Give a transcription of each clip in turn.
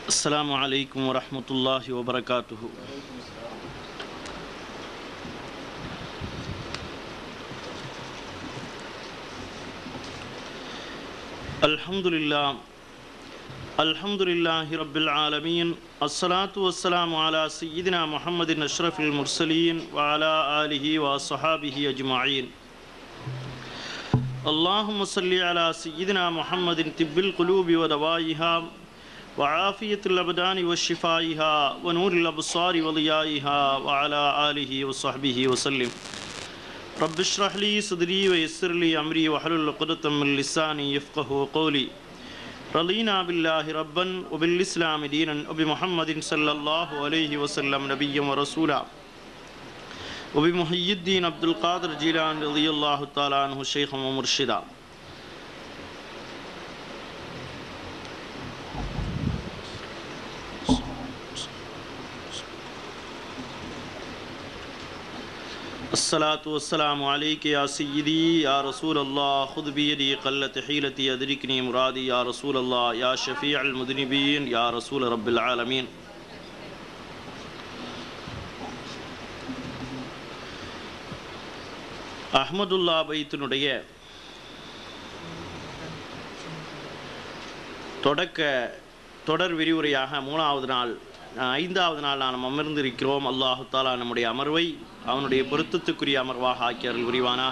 السلام عليكم ورحمة الله وبركاته الحمد لله الحمد لله رب العالمين الصلاة والسلام على سيدنا محمد أشرف المرسلين وعلى آله وصحابه أجمعين اللهم صل على سيدنا محمد طب القلوب ودوائها وعافية الأبدان وشفائها ونور الأبصار وضيائها وعلى آله وصحبه وسلم رب اشرح لي صدري ويسر لي أمري واحلل عقدة من لساني يفقه قولي رضينا بالله ربا وبالإسلام دينا وبمحمد صلى الله عليه وسلم نبيا ورسولا وبمحي الدين عبد القادر جيلان رضي الله تعالى عنه شيخا ومرشدا الصلاة والسلام عليك يا سيدي يا رسول الله خذ بيدي قلت حيلتي أدركني مرادي يا رسول الله يا شفيع المذنبين يا رسول رب العالمين அஹ்மதுல்லா பைத்தினுடைய தொடக்க தொடர் விரிவுரையாக மூணாவது நாள் அஹ், ஐந்தாவது நாள் நாம் அமர்ந்திருக்கிறோம் அல்லாஹு தாலா நம்முடைய அமர்வை அவனுடைய பொருத்தத்துக்குரிய அமர்வாக ஆக்கி அருள் புரிவானாக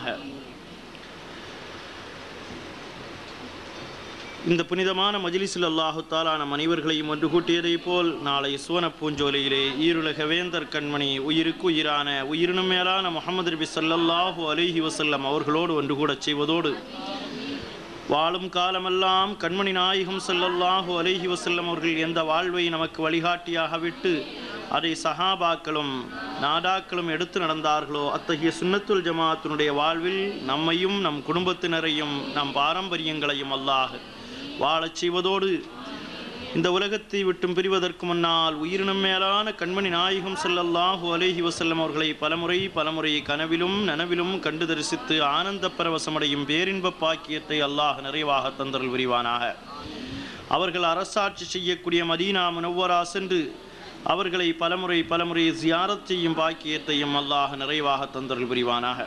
இந்த புனிதமான மஜ்லிஸில் அல்லாஹு தாலா நம் அனைவர்களையும் ஒன்று கூட்டியதைப் போல் நாளை சுவன பூஞ்சோலையிலே ஈருலக வேந்தர் கண்மணி உயிருக்கு உயிரான உயிரினும் மேலான முகமது நபி ஸல்லல்லாஹு அலைஹி வஸல்லம் அவர்களோடு ஒன்று கூடச் செய்வதோடு வாழும் காலமெல்லாம் கண்மணி நாயகம் ஸல்லல்லாஹு அலைஹி வஸல்லம் அவர்கள் எந்த வாழ்வை நமக்கு வழிகாட்டியாக விட்டு அதை சஹாபாக்களும் நாடாக்களும் எடுத்து நடந்தார்களோ அத்தகைய சுன்னத்துல் ஜமாத்தினுடைய வாழ்வில் நம்மையும் நம் குடும்பத்தினரையும் நம் பாரம்பரியங்களையும் அல்லாஹ் வாழச் செய்வதோடு இந்த உலகத்தை விட்டும் பிரிவதற்கு முன்னால் உயிரினம் மேலான கண்மணி நாயகம் ஸல்லல்லாஹு அலைஹி வஸல்லம் அவர்களை பலமுறை பலமுறை கனவிலும் நனவிலும் கண்டு தரிசித்து ஆனந்த பரவசமடையும் பேரின்ப பாக்கியத்தை அல்லாஹ் நிறைவாக தந்தருள் விரிவானாக அவர்கள் அரசாட்சி செய்யக்கூடிய மதீனா முனவ்வரா சென்று அவர்களை பலமுறை பலமுறை ஜியாரத் செய்யும் பாக்கியத்தையும் அல்லாஹ் நிறைவாக தந்தருள் புரிவானாக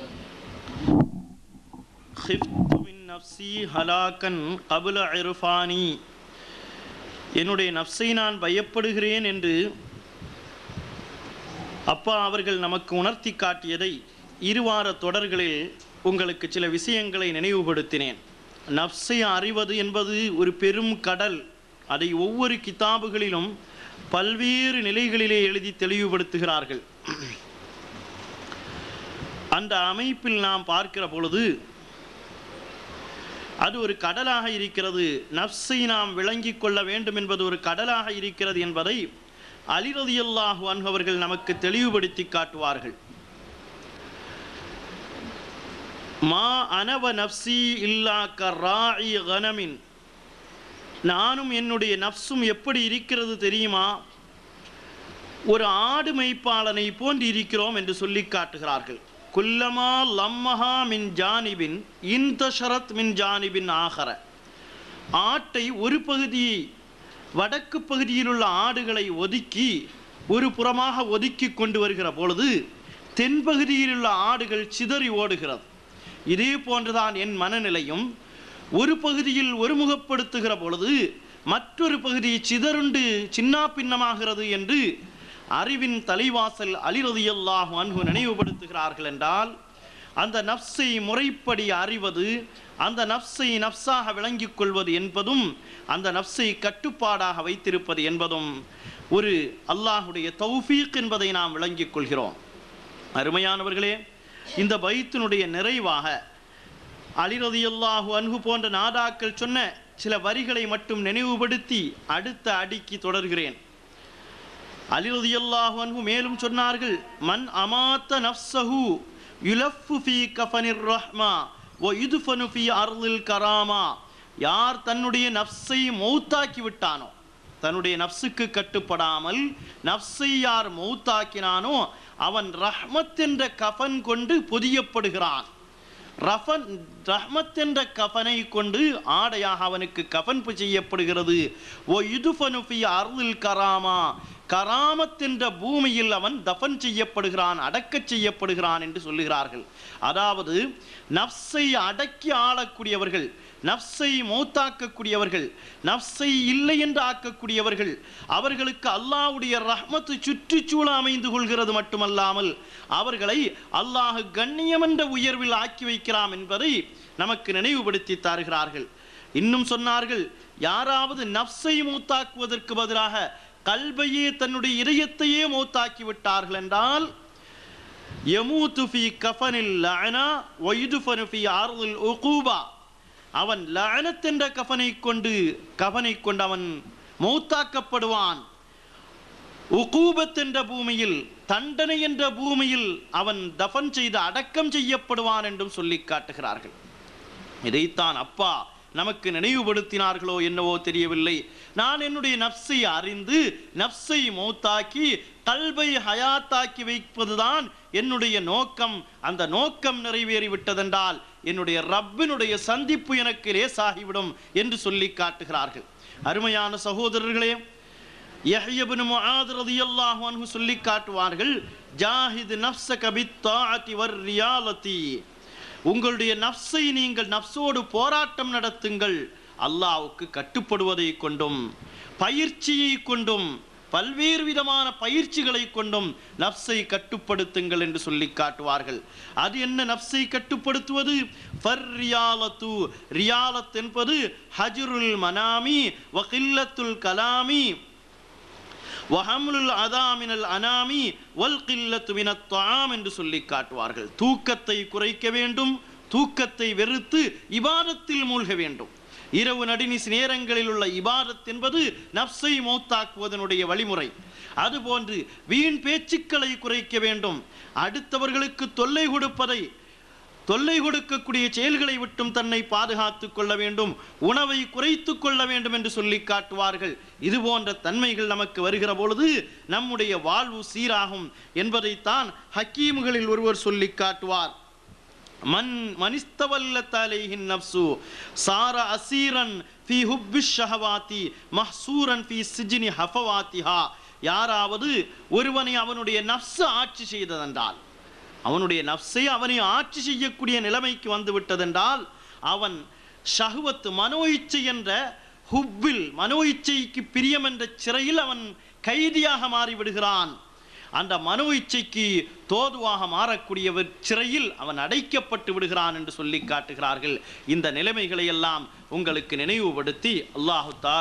خفت من نفسي هلاكا قبل عرفاني என்னுடைய நப்சை நான் பயப்படுகிறேன் என்று அப்பா அவர்கள் நமக்கு உணர்த்தி காட்டியதை இருவார தொடர்களில் உங்களுக்கு சில விஷயங்களை நினைவுபடுத்தினேன் நப்சை அறிவது என்பது ஒரு பெரும் கடல் அதை ஒவ்வொரு கிதாபுகளிலும் பல்வேறு நிலைகளிலே எழுதி தெளிவுபடுத்துகிறார்கள் அந்த அமைப்பில் நாம் பார்க்கிற பொழுது அது ஒரு கடலாக இருக்கிறது நப்சை நாம் விளங்கிக் கொள்ள வேண்டும் என்பது ஒரு கடலாக இருக்கிறது என்பதை அலிரதியல்லாஹு அன்ஹவர்கள் நமக்கு தெளிவுபடுத்தி காட்டுவார்கள் மா அனவ நப்சி இல்லா கராஇ கனமின் நானும் என்னுடைய நப்சும் எப்படி இருக்கிறது தெரியுமா ஒரு ஆடு மேய்ப்பாளனை போன்று இருக்கிறோம் என்று சொல்லி காட்டுகிறார்கள் குல்லமா லம்மஹா மின் ஜானிபின் இன்தஷரத் மின் ஜானிபின் ஆகர ஆட்டை ஒரு பகுதியை வடக்கு பகுதியில் உள்ள ஆடுகளை ஒதுக்கி ஒரு புறமாக ஒதுக்கி கொண்டு வருகிற பொழுது தென்பகுதியில் உள்ள ஆடுகள் சிதறி ஓடுகிறது இதே போன்றுதான் என் மனநிலையும் ஒரு பகுதியில் ஒருமுகப்படுத்துகிற பொழுது மற்றொரு பகுதி சிதறுண்டு சின்னா பின்னமாகிறது என்று அறிவின் தலைவாசல் அலிரதியல்லாஹு அன்ஹு நினைவுபடுத்துகிறார்கள் என்றால் அந்த நப்சை முறைப்படி அறிவது அந்த நப்சை நப்சாக விளங்கிக் கொள்வது என்பதும் அந்த நப்சை கட்டுப்பாடாக வைத்திருப்பது என்பதும் ஒரு அல்லாஹுடைய தௌஃபீக் என்பதை நாம் விளங்கிக் கொள்கிறோம் அருமையானவர்களே இந்த பைத்தினுடைய நிறைவாக அலிரதியல்லாஹு அன்ஹு போன்ற நாதாக்கள் சொன்ன சில வரிகளை மட்டும் நினைவுபடுத்தி அடுத்த அடிக்கு தொடர்கிறேன் அலிரதியல்லாஹு அன்ஹு மேலும் சொன்னார்கள் மன் அமாத்த நஃப்ஸஹு யுலஃபு ஃபீ கஃபனிர் ரஹ்மா வ யுதுஃபனு ஃபீ அர்லில் கராமா யார் தன்னுடைய நஃப்ஸை மௌத்தாக்கி விட்டானோ தன்னுடைய நஃப்ஸுக்கு கட்டுப்படாமல் நஃப்ஸை யார் மௌத்தாக்கினானோ அவன் ரஹ்மத் என்ற கஃபன் கொண்டு பொதியப்படுகிறான் ரஃபன் ரஹ்மத் என்ற கஃபனை கொண்டு ஆடையாக அவனுக்கு கஃன் செய்யப்படுகிறது ஓ யுதுஃபனு ஃபி அருள் கராமா கராமத் என்ற பூமியில் அவன் தஃபன் செய்யப்படுகிறான் அடக்கச் செய்யப்படுகிறான் என்று சொல்லுகிறார்கள் அதாவது நஃப்ஸை அடக்கி ஆளக்கூடியவர்கள் நஃப்ஸை மௌத்தாக்கக்கூடியவர்கள் நஃப்ஸை இல்லை என்று ஆக்கக்கூடியவர்கள் அவர்களுக்கு அல்லாஹ்வுடைய ரஹ்மத்து சுற்றுச்சூழ அமைந்து கொள்கிறது மட்டுமல்லாமல் அவர்களை அல்லாஹ் கண்ணியம் என்ற உயர்வில் ஆக்கி வைக்கிறான் என்பதை நமக்கு நினைவுபடுத்தி தருகிறார்கள் இன்னும் சொன்னார்கள் யாராவது நஃப்ஸை மூத்தாக்குவதற்கு பதிலாக கல்வையே தன்னுடைய இதயத்தையே மூத்தாக்கி விட்டார்கள் என்றால் யமூத்து ஃபி கஃபனில் லஅனா வயுதுஃபனு ஃபி அர்தில் உகூபா அவன் லஅனத் என்ற கஃபனை கொண்டு கஃபனை கொண்டு அவன் மௌத்தாக்கப்படுவான் உகூபத் என்ற பூமியில் தண்டனை என்ற பூமியில் அவன் தஃபன் செய்து அடக்கம் செய்யப்படுவான் என்றும் சொல்லி காட்டுகிறார்கள் இதைத்தான் அப்பா நமக்கு நினைவுபடுத்தினார்களோ என்னவோ தெரியவில்லை நான் என்னுடைய நப்சை அறிந்து நப்சை மௌத்தாக்கி கல்வை ஹயாத்தாக்கி வைப்பதுதான் என்னுடைய நோக்கம் அந்த நோக்கம் நிறைவேறிவிட்டதென்றால் என்னுடைய ரப்பினுடைய சந்திப்பு எனக்கு லேசாகிவிடும் என்று சொல்லி காட்டுகிறார்கள் அருமையான சகோதரர்களே யஹ்யபின் முஆத் ரலியல்லாஹு அன்ஹு சொல்லி காட்டுவார்கள் ஜாஹித் நஃப்ஸக பித்தாஅத்தி வர் ரியாலதி உங்களுடைய நஃப்ஸை நீங்கள் நஃப்ஸோடு போராட்டம் நடத்துங்கள் அல்லாஹ்வுக்கு கட்டுப்படுவதை கொண்டும் பயிற்சியை கொண்டும் பல்வேறு விதமான பயிற்சிகளை கொண்டும் நஃப்ஸை கட்டுப்படுத்துங்கள் என்று சொல்லி காட்டுவார்கள் அது என்ன நஃப்ஸை கட்டுப்படுத்துவது ஃபர் ரியாலத்து ரியாலத் என்பது ஹஜ்ருல் மனாமி வகில்லத்துல் கலாமி வஹம்லுல் அதாமினல் அனாமி வல் கில்லத்து மினத் துஆம் என்று சொல்லி காட்டுவார்கள் தூக்கத்தை குறைக்க வேண்டும் தூக்கத்தை வெறுத்து இபாதத்தில் மூழ்க வேண்டும் இரவு நடுநிசி நேரங்களில் உள்ள இபாதத் என்பது நப்சை மௌத்தாக்குவதனுடைய வழிமுறை அதுபோன்று வீண் பேச்சுக்களை குறைக்க வேண்டும் அடுத்தவர்களுக்கு தொல்லை கொடுப்பதை தொல்லை கொடுக்கக்கூடிய செயல்களை விட்டும் தன்னை பாதுகாத்துக் கொள்ள வேண்டும் உணவை குறைத்து கொள்ள வேண்டும் என்று சொல்லி காட்டுவார்கள் இது போன்ற தன்மைகள் நமக்கு வருகிற பொழுது நம்முடைய வாழ்வு சீராகும் என்பதைத்தான் ஹக்கீம்களில் ஒருவர் சொல்லி காட்டுவார் மன் மனிஸ்தவல்லத் அலைஹின் நஃப்சு சார அசீரன் ஃபி ஹுப்பி ஷஹவாத்தி மஹ்சூரன் ஃபி சிஜ்னி ஹஃபவாத்திஹா யாராவது ஒருவனை அவனுடைய நஃப்ஸ் ஆட்சி செய்ததென்றால் அவனுடைய நஃப்ஸை அவனை ஆட்சி செய்யக்கூடிய நிலைமைக்கு வந்து விட்டதென்றால் அவன் ஷஹ்வத் மனோ இச்சை என்ற ஹுப்பில் மனோ இச்சைக்கு பிரியம் என்ற சிறையில் அவன் கைதியாக மாறிவிடுகிறான் அந்த மனோ இச்சைக்கு தோதுவாக மாறக்கூடியவர் சிறையில் அவன் அடைக்கப்பட்டு விடுகிறான் என்று சொல்லி காட்டுகிறார்கள் இந்த நிலைமைகளை எல்லாம் உங்களுக்கு நினைவுபடுத்தி அல்லாஹு தாலா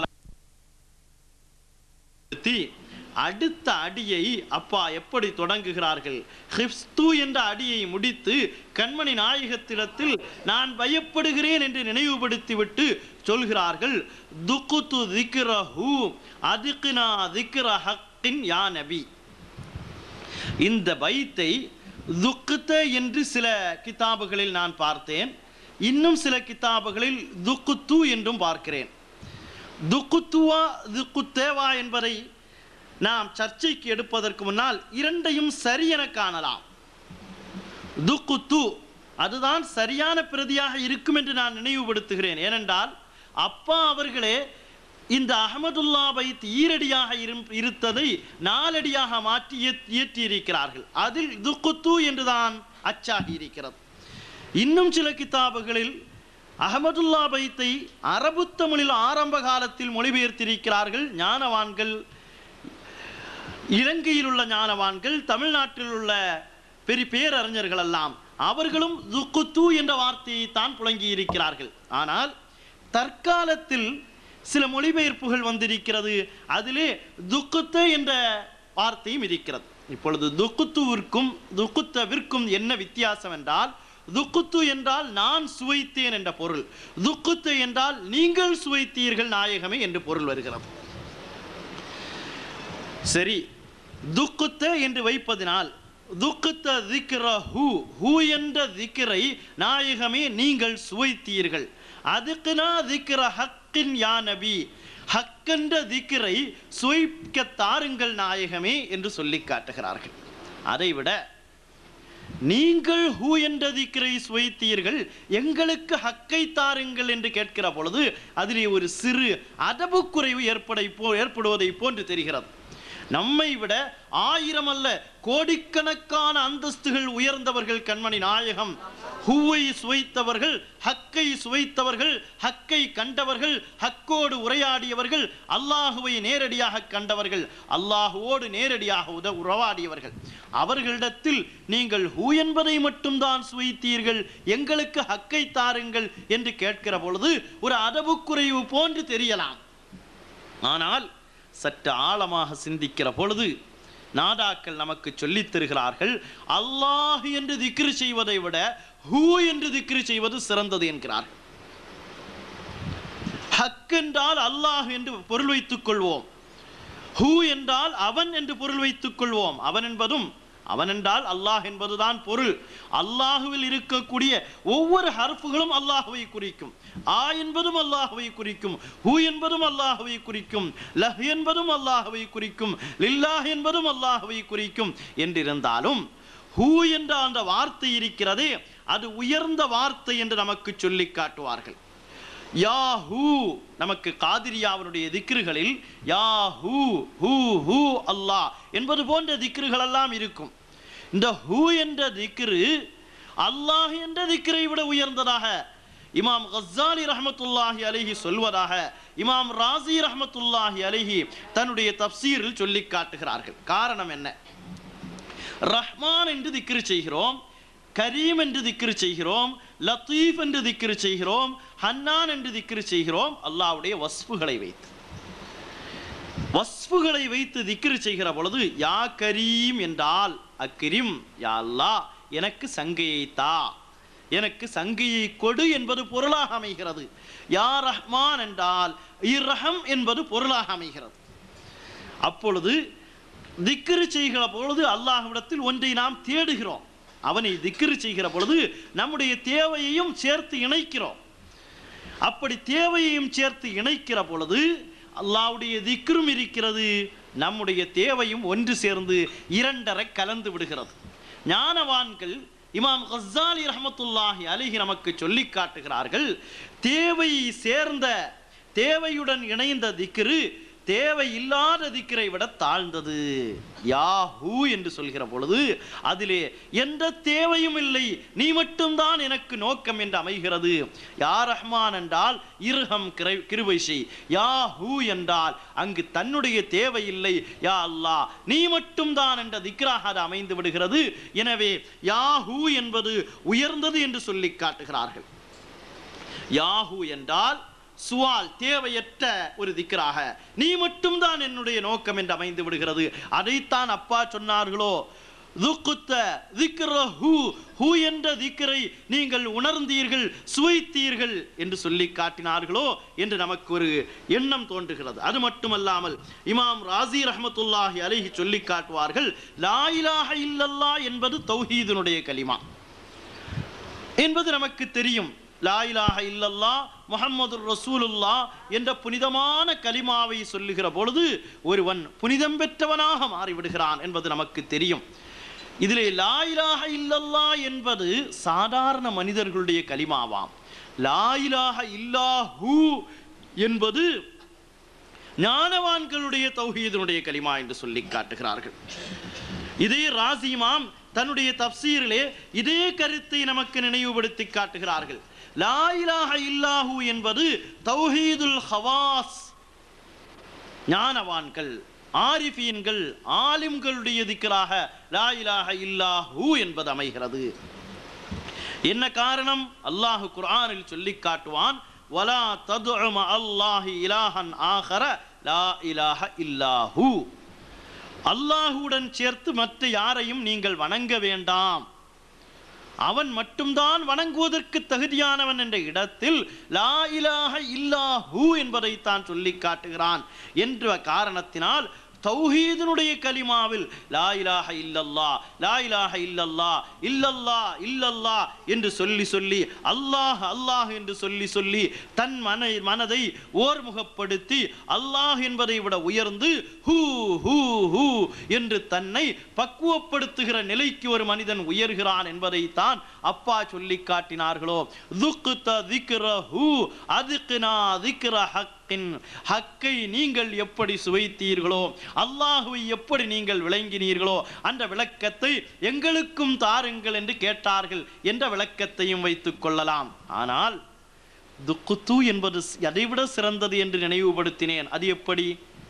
அடுத்த அடியை அப்பா எப்படி தொடங்குகிறார்கள் ஹிப்ஸ்து என்ற அடியை முடித்து கண்மணி நாயகத்திடத்தில் நான் பயப்படுகிறேன் என்று நினைவுபடுத்திவிட்டு சொல்கிறார்கள் துக்குத்து திக்ரஹு அதுக்குனா திக்ர ஹக்கின் யா நபி இந்த பைத்தை துக்குத்த என்று சில கிதாபுகளில் நான் பார்த்தேன் இன்னும் சில கிதாபுகளில் துக்குத்து என்றும் பார்க்கிறேன் துக்குத்துவா துக்குத்தேவா என்பதை நாம் சர்ச்சைக்கு எடுப்பதற்கு முன்னால் இரண்டையும் சரியென காணலாம் துக்குத்து அதுதான் சரியான பிரதியாக இருக்கும் என்று நான் நினைவுபடுத்துகிறேன் ஏனென்றால் அப்பா அவர்களே இந்த அகமதுல்லா பைத் ஈரடியாக இரும்- இருத்ததை நாலடியாக மாற்றி இயற்- இயற்றியிருக்கிறார்கள் அதில் துக்குத்து என்றுதான் அச்சாகி இருக்கிறது இன்னும் சில கிதாபுகளில் அகமதுல்லா பைத்தை அரபு தமிழில் ஆரம்ப காலத்தில் மொழிபெயர்த்திருக்கிறார்கள் ஞானவான்கள் இலங்கையில் உள்ள ஞானவான்கள் தமிழ்நாட்டில் உள்ள பெரிய பேரறிஞர்கள் எல்லாம் அவர்களும் துக்குத்து என்ற வார்த்தையை தான் புழங்கி இருக்கிறார்கள் ஆனால் தற்காலத்தில் சில மொழிபெயர்ப்புகள் வந்திருக்கிறது அதிலே துக்குத்த என்ற வார்த்தையும் இருக்கிறது இப்பொழுது துக்குத்துவிற்கும் துக்குத்தவிற்கும் என்ன வித்தியாசம் என்றால் துக்குத்து என்றால் நான் சுவைத்தேன் என்ற பொருள் துக்குத்து என்றால் நீங்கள் சுவைத்தீர்கள் நாயகமே என்று பொருள் வருகிறது சரி துக்குத்த என்று வைப்பதினால் துக்குத்த திக்ர ஹூ ஹூ என்ற திக்ரை நாயகமே நீங்கள் சுவைத்தீர்கள் அதுக்குனா திக்ர ஹக்கின் யா நபி ஹக்கென்ற திக்ரை சுவைக்க தாருங்கள் நாயகமே என்று சொல்லி காட்டுகிறார்கள் அதைவிட நீங்கள் ஹூ என்ற திக்ரை சுவைத்தீர்கள் எங்களுக்கு ஹக்கை தாருங்கள் என்று கேட்கிற பொழுது அதிலே ஒரு சிறு அதபு குறைவு ஏற்பட போ ஏற்படுவதை போன்று தெரிகிறது நம்மை விட ஆயிரம் அல்ல கோடிக்கணக்கான அந்தஸ்துகள் உயர்ந்தவர்கள் கண்மணி நாயகம் ஹூவை சுவைத்தவர்கள் ஹக்கை சுவைத்தவர்கள் ஹக்கை கண்டவர்கள் ஹக்கோடு உரையாடியவர்கள் அல்லாஹுவை நேரடியாக கண்டவர்கள் அல்லாஹுவோடு நேரடியாக உத உறவாடியவர்கள் அவர்களிடத்தில் நீங்கள் ஹூ என்பதை மட்டும்தான் சுவைத்தீர்கள் எங்களுக்கு ஹக்கை தாருங்கள் என்று கேட்கிற பொழுது ஒரு அதவுக்குறைவு போன்று தெரியலாம் ஆனால் சற்று ஆழமாக சிந்திக்கிற பொழுது நாதாக்கள் நமக்கு சொல்லித் தருகிறார்கள் அல்லாஹ் என்று திக்ரு செய்வதை விட ஹூ என்று திக்ரு செய்வது சிறந்தது என்கிறார்கள் ஹக் என்றால் அல்லாஹ் என்று பொருள் வைத்துக் கொள்வோம் ஹூ என்றால் அவன் என்று பொருள் வைத்துக் கொள்வோம் அவன் என்பதும் அவன் என்றால் அல்லாஹ் என்பதுதான் பொருள் அல்லாஹுவில் இருக்கக்கூடிய ஒவ்வொரு ஹர்ஃபுகளும் அல்லாஹுவை குறிக்கும் ஆ என்பதும் அல்லாஹுவை குறிக்கும் ஹூ என்பதும் அல்லாஹுவை குறிக்கும் லஹ் என்பதும் அல்லாஹுவை குறிக்கும் லில்லாஹ் என்பதும் அல்லாஹுவை குறிக்கும் என்றிருந்தாலும் ஹூ என்ற அந்த வார்த்தை இருக்கிறதே அது உயர்ந்த வார்த்தை என்று நமக்கு சொல்லி காட்டுவார்கள் யா ஹூ நமக்கு காதிரியாவனுடைய திக்ருகளில் யா ஹூ ஹூ ஹூ அல்லாஹ் என்பது போன்ற திக்ருகள் எல்லாம் இருக்கும் இந்த ஹூ என்ற திக்ரு அல்லாஹ் என்ற திக்ரை விட உயர்ந்ததாக இமாம் கஸ்ஸாலி ரஹமத்துல்லாஹி அலைஹி சொல்வதாக இமாம் ராசி ரஹமத்துல்லாஹி அலைஹி தன்னுடைய தப்சீரில் சொல்லி காட்டுகிறார்கள் காரணம் என்ன ரஹ்மான் என்று திக்ரு செய்கிறோம் கரீம் என்று திக்ரு செய்கிறோம் லத்தீஃப் என்று திக்ரு செய்கிறோம் ஹன்னான் என்று திக்ரு செய்கிறோம் அல்லாஹ்வுடைய வஸ்ஃபுகளை வைத்து வஸ்ஃபுகளை வைத்து திக்ரு செய்கிற பொழுது யா கரீம் என்றால் அக்கிரிம் யா அல்லாஹ் எனக்கு சங்கையை தா எனக்கு சங்கையை கொடு என்பது பொருளாக அமைகிறது யா ரஹ்மான் என்றால் இர்ரஹம் என்பது பொருளாக அமைகிறது அப்பொழுது திக்ரு செய்கிற பொழுது அல்லாஹ்விடத்தில் ஒன்றை நாம் தேடுகிறோம் அவனை திக்ரு செய்கிற பொழுது நம்முடைய தேவையையும் சேர்த்து இணைக்கிறோம் அப்படி தேவையையும் சேர்த்து இணைக்கிற பொழுது அல்லாஹ்வுடைய திக்ரும் இருக்கிறது நம்முடைய தேவையும் ஒன்று சேர்ந்து இரண்டரை கலந்து விடுகிறது ஞானவான்கள் இமாம் கஸ்ஸாலி ரஹமத்துல்லாஹி அலிஹி நமக்கு சொல்லி காட்டுகிறார்கள் தேவை சேர்ந்த தேவையுடன் இணைந்த திக்ரு தேவை இல்லாத திக்கரை விட தாழ்ந்தது யாஹூ என்று சொல்கிற பொழுது அதிலே எந்த தேவையும் இல்லை நீ மட்டும்தான் எனக்கு நோக்கம் என்று அமைகிறது யா ரஹ்மான் என்றால் இருஹம் கிரை- கிருபை செய் யாஹூ என்றால் அங்கு தன்னுடைய தேவை இல்லை யா அல்லாஹ் நீ மட்டும்தான் என்ற திக்ராக அது அமைந்து விடுகிறது எனவே யாஹூ என்பது உயர்ந்தது என்று சொல்லி காட்டுகிறார்கள் யாஹூ என்றால் சுவால் தேவையற்ற ஒரு திக்கராக நீ மட்டும்தான் என்னுடைய நோக்கம் என்று அமைந்து விடுகிறது அதைத்தான் அப்பா சொன்னார்களோ துக்குத்த திக்ரஹு ஹூ என்ற திக்கரை நீங்கள் உணர்ந்தீர்கள் சுவைத்தீர்கள் என்று சொல்லி காட்டினார்களோ என்று நமக்கு ஒரு எண்ணம் தோன்றுகிறது அது மட்டுமல்லாமல் இமாம் ராசி ரஹமத்துல்லாஹி அலைஹி சொல்லி காட்டுவார்கள் லா இலாஹ இல்லல்லா என்பது தௌஹீதினுடைய கலிமா என்பது நமக்கு தெரியும் லா இலாஹ இல்லல்லா முஹம்மது ரசூலுல்லா என்ற புனிதமான கலிமாவை சொல்லுகிற பொழுது ஒருவன் புனிதம் பெற்றவனாக மாறிவிடுகிறான் என்பது நமக்கு தெரியும் இதிலே லா இலாஹ இல்லல்லா என்பது சாதாரண மனிதர்களுடைய கலிமாவாம் லா இலாஹ இல்லாஹு என்பது ஞானவான்களுடைய தௌஹீதனுடைய கலிமா என்று சொல்லி காட்டுகிறார்கள் இதே ராசிமாம் தன்னுடைய தப்சீரிலே இதே கருத்தை நமக்கு நினைவுபடுத்தி காட்டுகிறார்கள் லா இலாஹ இல்லாஹு என்பது தௌஹீதுல் ஹவாஸ் ஞானவான்கள் ஆரிஃபீன்கள் ஆலிம்களுடைய திக்கராக லா இலாஹ இல்லாஹு என்பது அமைகிறது என்ன காரணம் அல்லாஹ் குர்ஆனில் சொல்லி காட்டுவான் வலா ததுஅம அல்லாஹி இலாஹன் ஆகர லா இலாஹ இல்லாஹு அல்லாஹுடன் சேர்த்து மற்ற யாரையும் நீங்கள் வணங்க வேண்டாம் அவன் மட்டும்தான் வணங்குவதற்கு தகுதியானவன் என்ற இடத்தில் லா இலாஹ இல்லாஹு என்பதை தான் சொல்லி காட்டுகிறான் என்ற காரணத்தினால் தௌஹீதினுடைய கலிமாவில் லா இலாஹ இல்லல்லா லா இலாஹ இல்லல்லா இல்லல்லா இல்லல்லா என்று சொல்லி சொல்லி அல்லாஹ் அல்லாஹ் என்று சொல்லி சொல்லி தன் மன மனதை ஓர்முகப்படுத்தி அல்லாஹ் என்பதை விட உயர்ந்து ஹூ ஹூ ஹூ என்று தன்னை பக்குவப்படுத்துகிற நிலைக்கு ஒரு மனிதன் உயர்கிறான் என்பதைத்தான் அப்பா சொல்லி காட்டினார்களோ துக்குத்த திக்ரஹு அதுக்குனா திக்ர ஹக்கின் ஹக்கை நீங்கள் எப்படி சுவைத்தீர்களோ அல்லாஹுவை எப்படி நீங்கள் விளங்கினீர்களோ அந்த விளக்கத்தை எங்களுக்கும் தாருங்கள் என்று கேட்டார்கள் என்ற விளக்கத்தையும் வைத்துக் கொள்ளலாம் ஆனால் துக்குத்து என்பது அதைவிட சிறந்தது என்று நினைவுபடுத்தினேன் அது எப்படி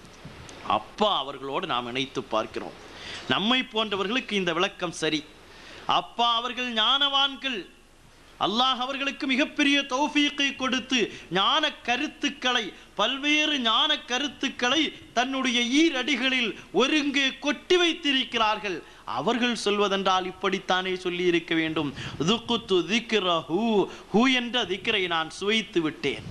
அப்பா அவர்களோடு நாம் இணைத்து பார்க்கிறோம் நம்மை போன்றவர்களுக்கு இந்த விளக்கம் சரி அப்பா அவர்கள் ஞானவான்கள் அல்லாஹ் அவர்களுக்கு மிகப்பெரிய தௌஃபீக்கை கொடுத்து ஞான கருத்துக்களை பல்வேறு ஞான கருத்துக்களை தன்னுடைய ஈரடிகளில் ஒருங்கே கொட்டி வைத்திருக்கிறார்கள் அவர்கள் சொல்வதென்றால் இப்படித்தானே சொல்லி இருக்க வேண்டும் துக்குத்து திக்ர ஹூ ஹூ என்ற திக்ரை நான் சுவைத்து விட்டேன்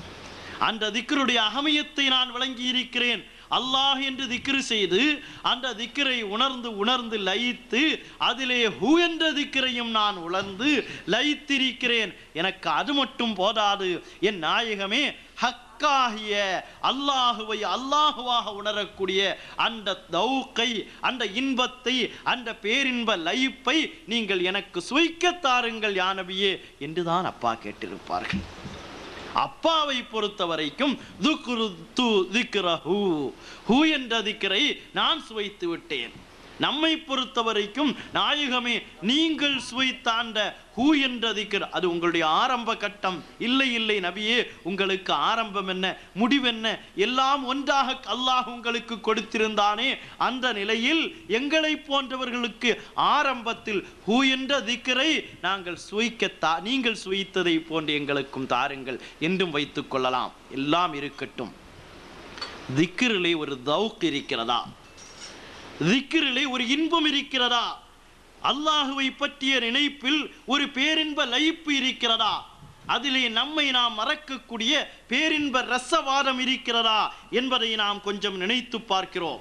அந்த திக்ருடைய அகமியத்தை நான் விளங்கி இருக்கிறேன் அல்லாஹ் என்று திக்ரு செய்து அந்த திக்ரை உணர்ந்து உணர்ந்து லயித்து அதிலே ஹூ என்ற திக்ரையும் நான் உணர்ந்து லயித்திருக்கிறேன் எனக்கு அது மட்டும் போதாது என் நாயகமே ஹக்காகிய அல்லாஹுவை அல்லாஹுவாக உணரக்கூடிய அந்த தௌக்கை அந்த இன்பத்தை அந்த பேரின்ப லயிப்பை நீங்கள் எனக்கு சுவைக்கத் தாருங்கள் யானபியே என்றுதான் அப்பா கேட்டிருப்பார்கள் அப்பாவை பொறுத்த வரைக்கும் துக்ரு து திக்ரஹு ஹூ என்ற திக்கரை நான் சுவைத்து விட்டேன் நம்மை பொறுத்த வரைக்கும் நாயகமே நீங்கள் சுவைத்தாண்ட ஹூ என்ற திக்கர் அது உங்களுடைய ஆரம்ப கட்டம் இல்லை இல்லை நபியே உங்களுக்கு ஆரம்பம் என்ன முடிவென்ன எல்லாம் ஒன்றாக அல்லாஹ் உங்களுக்கு கொடுத்திருந்தானே அந்த நிலையில் எங்களை போன்றவர்களுக்கு ஆரம்பத்தில் ஹூ என்ற திக்கரை நாங்கள் சுவைக்கத்தா நீங்கள் சுவைத்ததை போன்று எங்களுக்கும் தாருங்கள் என்றும் வைத்துக் கொள்ளலாம் எல்லாம் இருக்கட்டும் திக்கிரிலே ஒரு தவுக் இருக்கிறதா திக்கிரிலே ஒரு இன்பம் இருக்கிறதா அல்லாஹுவை பற்றிய நினைப்பில் ஒரு பேரின்ப லயிப்பு இருக்கிறதா அதிலே நம்மை நாம் மறக்கக்கூடிய பேரின்ப ரசவாதம் இருக்கிறதா என்பதை நாம் கொஞ்சம் நினைத்து பார்க்கிறோம்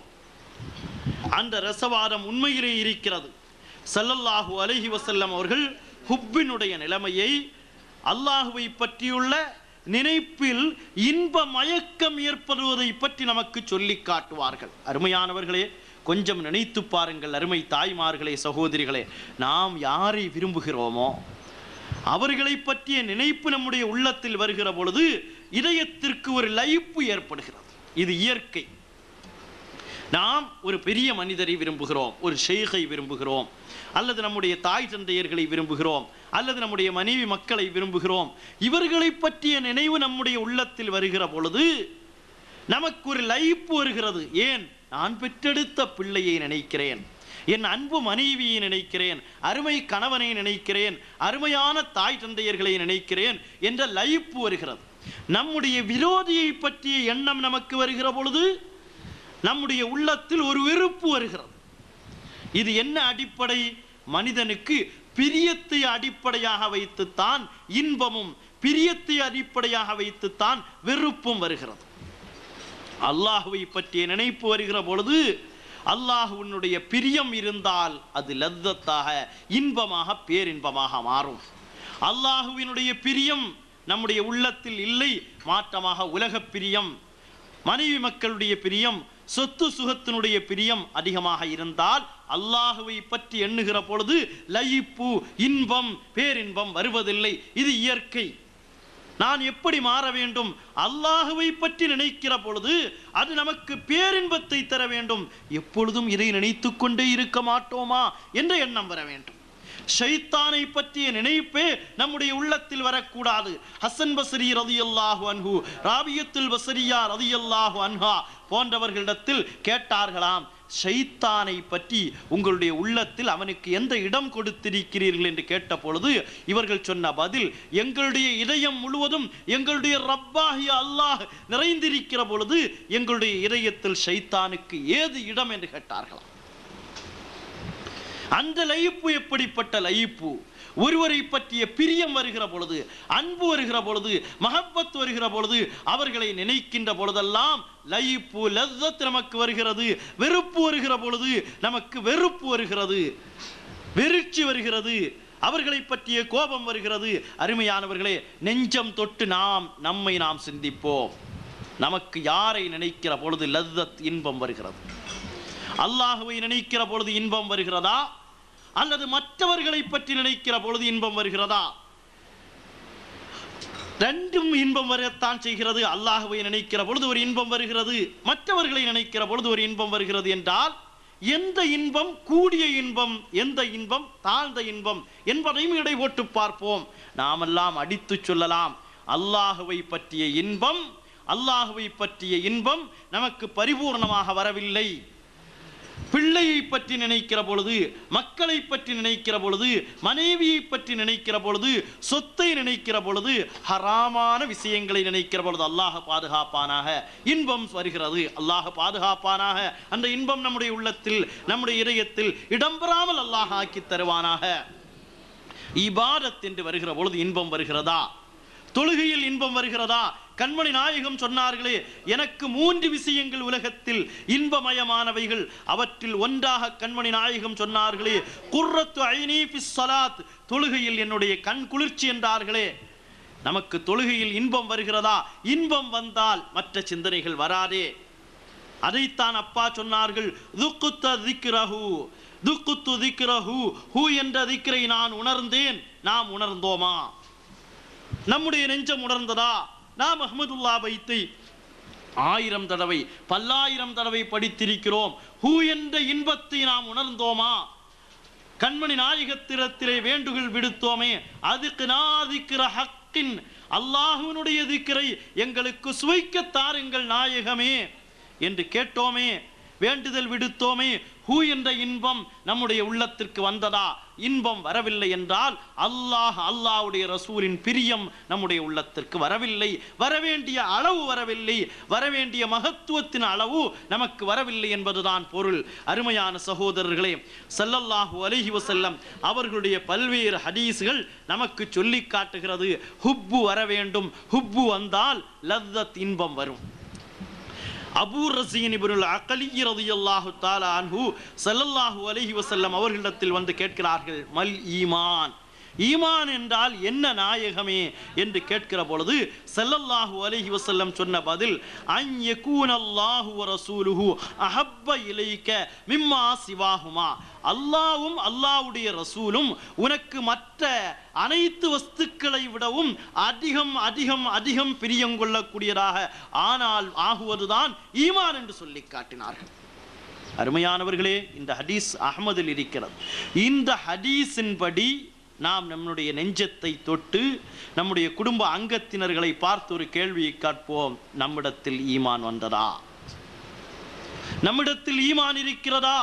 அந்த ரசவாதம் உண்மையிலே இருக்கிறது ஸல்லல்லாஹு அலைஹி வஸல்லம் அவர்கள் ஹுப்பினுடைய நிலைமையை அல்லாஹுவை பற்றியுள்ள நினைப்பில் இன்ப மயக்கம் ஏற்படுவதை பற்றி நமக்கு சொல்லி காட்டுவார்கள் அருமையானவர்களே கொஞ்சம் நினைத்து பாருங்கள் அருமை தாய்மார்களே சகோதரிகளே நாம் யாரை விரும்புகிறோமோ அவர்களை பற்றிய நினைப்பு நம்முடைய உள்ளத்தில் வருகிற பொழுது இதயத்திற்கு ஒரு லயிப்பு ஏற்படுகிறது இது இயற்கை நாம் ஒரு பெரிய மனிதரை விரும்புகிறோம் ஒரு ஷேகை விரும்புகிறோம் அல்லது நம்முடைய தாய் தந்தையர்களை விரும்புகிறோம் அல்லது நம்முடைய மனைவி மக்களை விரும்புகிறோம் இவர்களை பற்றிய நினைவு நம்முடைய உள்ளத்தில் வருகிற பொழுது நமக்கு ஒரு லயிப்பு வருகிறது ஏன் நான் பெற்றெடுத்த பிள்ளையை நினைக்கிறேன் என் அன்பு மனைவியை நினைக்கிறேன் அருமை கணவனை நினைக்கிறேன் அருமையான தாய் தந்தையர்களை நினைக்கிறேன் என்ற லயிப்பு வருகிறது நம்முடைய விரோதியை பற்றிய எண்ணம் நமக்கு வருகிற பொழுது நம்முடைய உள்ளத்தில் ஒரு வெறுப்பு வருகிறது இது என்ன அடிப்படை மனிதனுக்கு பிரியத்தை அடிப்படையாக வைத்துத்தான் இன்பமும் பிரியத்தை அடிப்படையாக வைத்துத்தான் வெறுப்பும் வருகிறது அல்லாஹுவை பற்றிய நினைப்பு வருகிற பொழுது அல்லாஹுவினுடைய பிரியம் இருந்தால் அது லத்தத்தாக இன்பமாக பேரின்பமாக மாறும் அல்லாஹுவினுடைய பிரியம் நம்முடைய உள்ளத்தில் இல்லை மாற்றமாக உலகப் பிரியம் மனைவி மக்களுடைய பிரியம் சொத்து சுகத்தினுடைய பிரியம் அதிகமாக இருந்தால் அல்லாஹுவை பற்றி எண்ணுகிற பொழுது லயிப்பு இன்பம் பேரின்பம் வருவதில்லை இது இயற்கை நான் எப்படி மாற வேண்டும் அல்லாஹுவை பற்றி நினைக்கிற பொழுது அது நமக்கு பேரின்பத்தை தர வேண்டும் எப்பொழுதும் இதை நினைத்து கொண்டே இருக்க மாட்டோமா என்ற எண்ணம் வர வேண்டும் ஷைத்தானை பற்றிய நினைப்பே நம்முடைய உள்ளத்தில் வரக்கூடாது ஹசன் பசரி ரதியல்லாஹு அன்ஹு ராபியத்துல் பசரியா ரதியல்லாஹு அன்ஹா போன்றவர்களிடத்தில் கேட்டார்களாம் ஷைத்தானை பற்றி உங்களுடைய உள்ளத்தில் அவனுக்கு எந்த இடம் கொடுத்திருக்கிறீர்கள் என்று கேட்ட பொழுது இவர்கள் சொன்ன பதில் எங்களுடைய இதயம் முழுவதும் எங்களுடைய ரப்பாகிய அல்லாஹ் நிறைந்திருக்கிற பொழுது எங்களுடைய இதயத்தில் ஷைத்தானுக்கு ஏது இடம் என்று கேட்டார்களாம் அந்த லயிப்பு எப்படிப்பட்ட லயிப்பு ஒருவரை பற்றிய பிரியம் வருகிற பொழுது அன்பு வருகிற பொழுது மஹப்பத் வருகிற பொழுது அவர்களை நினைக்கின்ற பொழுதெல்லாம் லயிப்பு லzzத் நமக்கு வருகிறது வெறுப்பு வருகிற பொழுது நமக்கு வெறுப்பு வருகிறது வெறிச்சி வருகிறது அவர்களை பற்றிய கோபம் வருகிறது அருமையானவர்களே நெஞ்சம் தொட்டு நாம் நம்மை நாம் சிந்திப்போம் நமக்கு யாரை நினைக்கிற பொழுது லzzத் இன்பம் வருகிறது அல்லாஹுவை நினைக்கிற பொழுது இன்பம் வருகிறதா அல்லது மற்றவர்களை பற்றி நினைக்கிற பொழுது இன்பம் வருகிறதா ரெண்டும் இன்பம் வரத்தான் செய்கிறது அல்லாஹுவை நினைக்கிற பொழுது ஒரு இன்பம் வருகிறது மற்றவர்களை நினைக்கிற பொழுது ஒரு இன்பம் வருகிறது என்றால் எந்த இன்பம் கூடிய இன்பம் எந்த இன்பம் தாழ்ந்த இன்பம் என்பதையும் இடை போட்டு பார்ப்போம் நாமெல்லாம் அடித்து சொல்லலாம் அல்லாஹுவை பற்றிய இன்பம் அல்லாஹுவை பற்றிய இன்பம் நமக்கு பரிபூர்ணமாக வரவில்லை பிள்ளையை பற்றி நினைக்கிற பொழுது மக்களை பற்றி நினைக்கிற பொழுது மனைவியை பற்றி நினைக்கிற பொழுது சொத்தை நினைக்கிற பொழுது ஹராமான விஷயங்களை நினைக்கிற பொழுது அல்லாஹ் பாதுகாப்பானாக இன்பம் வருகிறது அல்லாஹ் பாதுகாப்பானாக அந்த இன்பம் நம்முடைய உள்ளத்தில் நம்முடைய இதயத்தில் இடம்பெறாமல் அல்லாஹ் ஆக்கி தருவானாக இபாதத் என்று வருகிற பொழுது இன்பம் வருகிறதா தொழுகையில் இன்பம் வருகிறதா கண்மணி நாயகம் சொன்னார்களே எனக்கு மூன்று விஷயங்கள் உலகத்தில் இன்பமயமானவைகள் அவற்றில் ஒன்றாக கண்மணி நாயகம் சொன்னார்களே குர்ரத்து ஐனி ஃபிஸ் ஸலாத் தொழுகையில் என்னுடைய கண் குளிர்ச்சி என்றார்களே நமக்கு தொழுகையில் இன்பம் வருகிறதா இன்பம் வந்தால் மற்ற சிந்தனைகள் வராதே அதைத்தான் அப்பா சொன்னார்கள் துக்குத்த திக்ரஹு துக்குத்து திக்ரஹு ஹூ என்ற திக்ரை நான் உணர்ந்தேன் நாம் உணர்ந்தோமா நம்முடைய நெஞ்சம் உணர்ந்ததா நாம் அஹ்மதுல்லா பைத்தை ஆயிரம் தடவை பல்லாயிரம் தடவை படித்திருக்கிறோம் ஹூ என்ற இன்பத்தை நாம் உணர்ந்தோமா கண்மணி நாயகத்திரத்திலே வேண்டுகோள் விடுத்தோமே அதுக்கு நாதிக்கிற ஹக்கின் அல்லாஹுவினுடைய திக்கரை எங்களுக்கு சுவைக்க தாருங்கள் நாயகமே என்று கேட்டோமே வேண்டுதல் விடுத்தோமே ஹூ என்ற இன்பம் நம்முடைய உள்ளத்திற்கு வந்ததா இன்பம் வரவில்லை என்றால் அல்லாஹ் அல்லாஹ்வுடைய ரசூலின் பிரியம் நம்முடைய உள்ளத்திற்கு வரவில்லை வரவேண்டிய அளவு வரவில்லை வரவேண்டிய மகத்துவத்தின் அளவு நமக்கு வரவில்லை என்பதுதான் பொருள் அருமையான சகோதரர்களே ஸல்லல்லாஹு அலைஹி வஸல்லம் அவர்களுடைய பல்வேறு ஹதீஸ்கள் நமக்கு சொல்லி காட்டுகிறது ஹுப்பு வர வேண்டும் ஹுப்பு வந்தால் லத்தத் இன்பம் வரும் அபூ ரசீன் இப்னுல் அகலி ரலியல்லாஹு தஆலா அன்ஹு ஸல்லல்லாஹு அலைஹி வஸல்லம் அவர்களிடத்தில் வந்து கேட்கிறார்கள் மல் ஈமான் ஈமான் என்றால் என்ன நாயகமே என்று கேட்கிற பொழுது ஸல்லல்லாஹு அலைஹி வஸல்லம் சொன்ன பதில் அன் யகூனல்லாஹு வ ரசூலுஹு அஹப்ப இலைக்க மிம்மா சிவாஹுமா அல்லாவும் அல்லாஹ்வுடைய ரசூலும் உனக்கு மற்ற அனைத்து வஸ்துக்களை விடவும் அதிகம் அதிகம் அதிகம் பிரியம் கொள்ளக்கூடியதாக ஆனால் ஆகுவதுதான் ஈமான் என்று சொல்லி காட்டினார்கள் அருமையானவர்களே இந்த ஹதீஸ் அகமதில் இருக்கிறது இந்த ஹதீஸின்படி நாம் நம்முடைய நெஞ்சத்தை தொட்டு நம்முடைய குடும்ப அங்கத்தினர்களை பார்த்து ஒரு கேள்வியை கேட்போம் நம்மிடத்தில் ஈமான் வந்ததா நம்மிடத்தில் ஈமான் இருக்கிறதா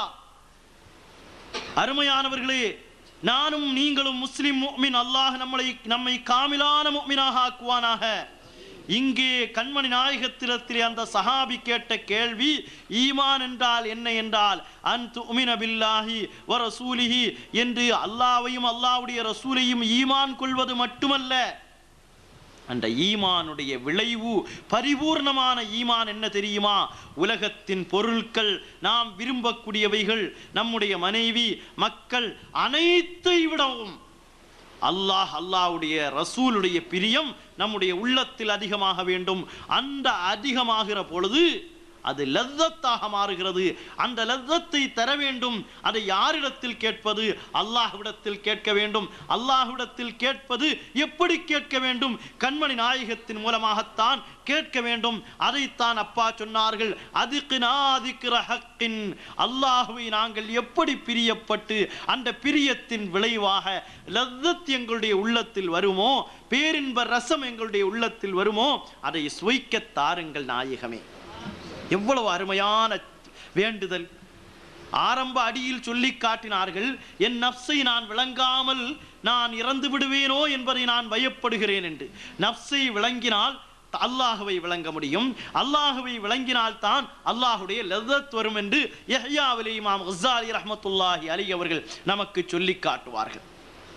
அருமையானவர்களே நானும் நீங்களும் முஸ்லிம் முஃமின் அல்லாஹ் நம்மளை நம்மை காமிலான முஃமினாக ஆக்குவானாக இங்கே கண்மணி நாயகத்திடத்திலே அந்த சஹாபி கேட்ட கேள்வி ஈமான் என்றால் என்ன என்றால் அன் துமின பில்லாஹி வ ரசூலிஹி என்று அல்லாஹ்வையும் அல்லாஹ்வுடைய ரசூலையும் ஈமான் கொள்வது மட்டுமல்ல அந்த ஈமானுடைய விளைவு பரிபூர்ணமான ஈமான் என்ன தெரியுமா உலகத்தின் பொருட்கள் நாம் விரும்பக்கூடியவைகள் நம்முடைய மனைவி மக்கள் அனைத்தை விடவும் அல்லாஹ் அல்லாஹ்வுடைய ரசூலுடைய பிரியம் நம்முடைய உள்ளத்தில் அதிகமாக வேண்டும் அந்த அதிகமாகிற பொழுது அது லத்தத்தாக மாறுகிறது அந்த லத்தத்தை தர வேண்டும் அதை யாரிடத்தில் கேட்பது அல்லாஹ்விடத்தில் கேட்க வேண்டும் அல்லாஹ்விடத்தில் கேட்பது எப்படி கேட்க வேண்டும் கண்மணி நாயகத்தின் மூலமாகத்தான் கேட்க வேண்டும் அதைத்தான் அப்பா சொன்னார்கள் அதுக்கு நாதிக்கிற ஹக்கின் அல்லாஹுவை நாங்கள் எப்படி பிரியப்பட்டு அந்த பிரியத்தின் விளைவாக லத்தத் எங்களுடைய உள்ளத்தில் வருமோ பேரின்ப ரசம் எங்களுடைய உள்ளத்தில் வருமோ அதை சுவைக்க தாருங்கள் நாயகமே எவ்வளவு அருமையான வேண்டுதல் ஆரம்ப அடியில் சொல்லி காட்டினார்கள் என் நப்சை நான் விளங்காமல் நான் இறந்து விடுவேனோ என்பதை நான் பயப்படுகிறேன் என்று நப்சை விளங்கினால் அல்லாஹுவை விளங்க முடியும் அல்லாஹுவை விளங்கினால் தான் அல்லாஹுடைய லெதத் வரும் என்று யஹ்யாவிலே இமாம் ஹஸ்ஸாலி ரஹ்மத்துல்லாஹி அலி அவர்கள் நமக்கு சொல்லி காட்டுவார்கள்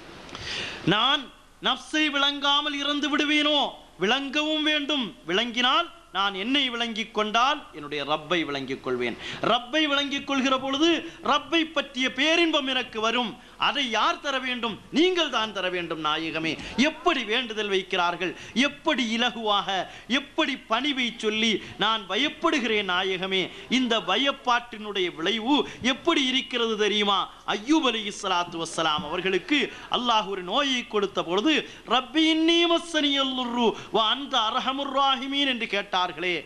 நான் நப்சை விளங்காமல் இறந்து விடுவேனோ விளங்கவும் வேண்டும் விளங்கினால் நான் என்னை விளங்கிக் கொண்டால் என்னுடைய ரப்பை விளங்கிக் கொள்வேன் ரப்பை விளங்கிக் கொள்கிற பொழுது ரப்பை பற்றிய பேரின்பம் எனக்கு வரும் அதை யார் தர வேண்டும் நீங்கள் தான் தர வேண்டும் நாயகமே எப்படி வேண்டுதல் வைக்கிறார்கள் எப்படி இலகுவாக எப்படி பணிவை சொல்லி நான் பயப்படுகிறேன் நாயகமே இந்த பயப்பாட்டினுடைய விளைவு எப்படி இருக்கிறது தெரியுமா ஐயூப் அலி இஸ்லாத்து வஸ்ஸலாம் அவர்களுக்கு அல்லாஹ் ஒரு நோயை கொடுத்த பொழுது ரப்பி இன்னீ மஸ்ஸனி அல்லுர்ரு வ அந்த அரஹமுர் ராஹிமீன் என்று கேட்டார்களே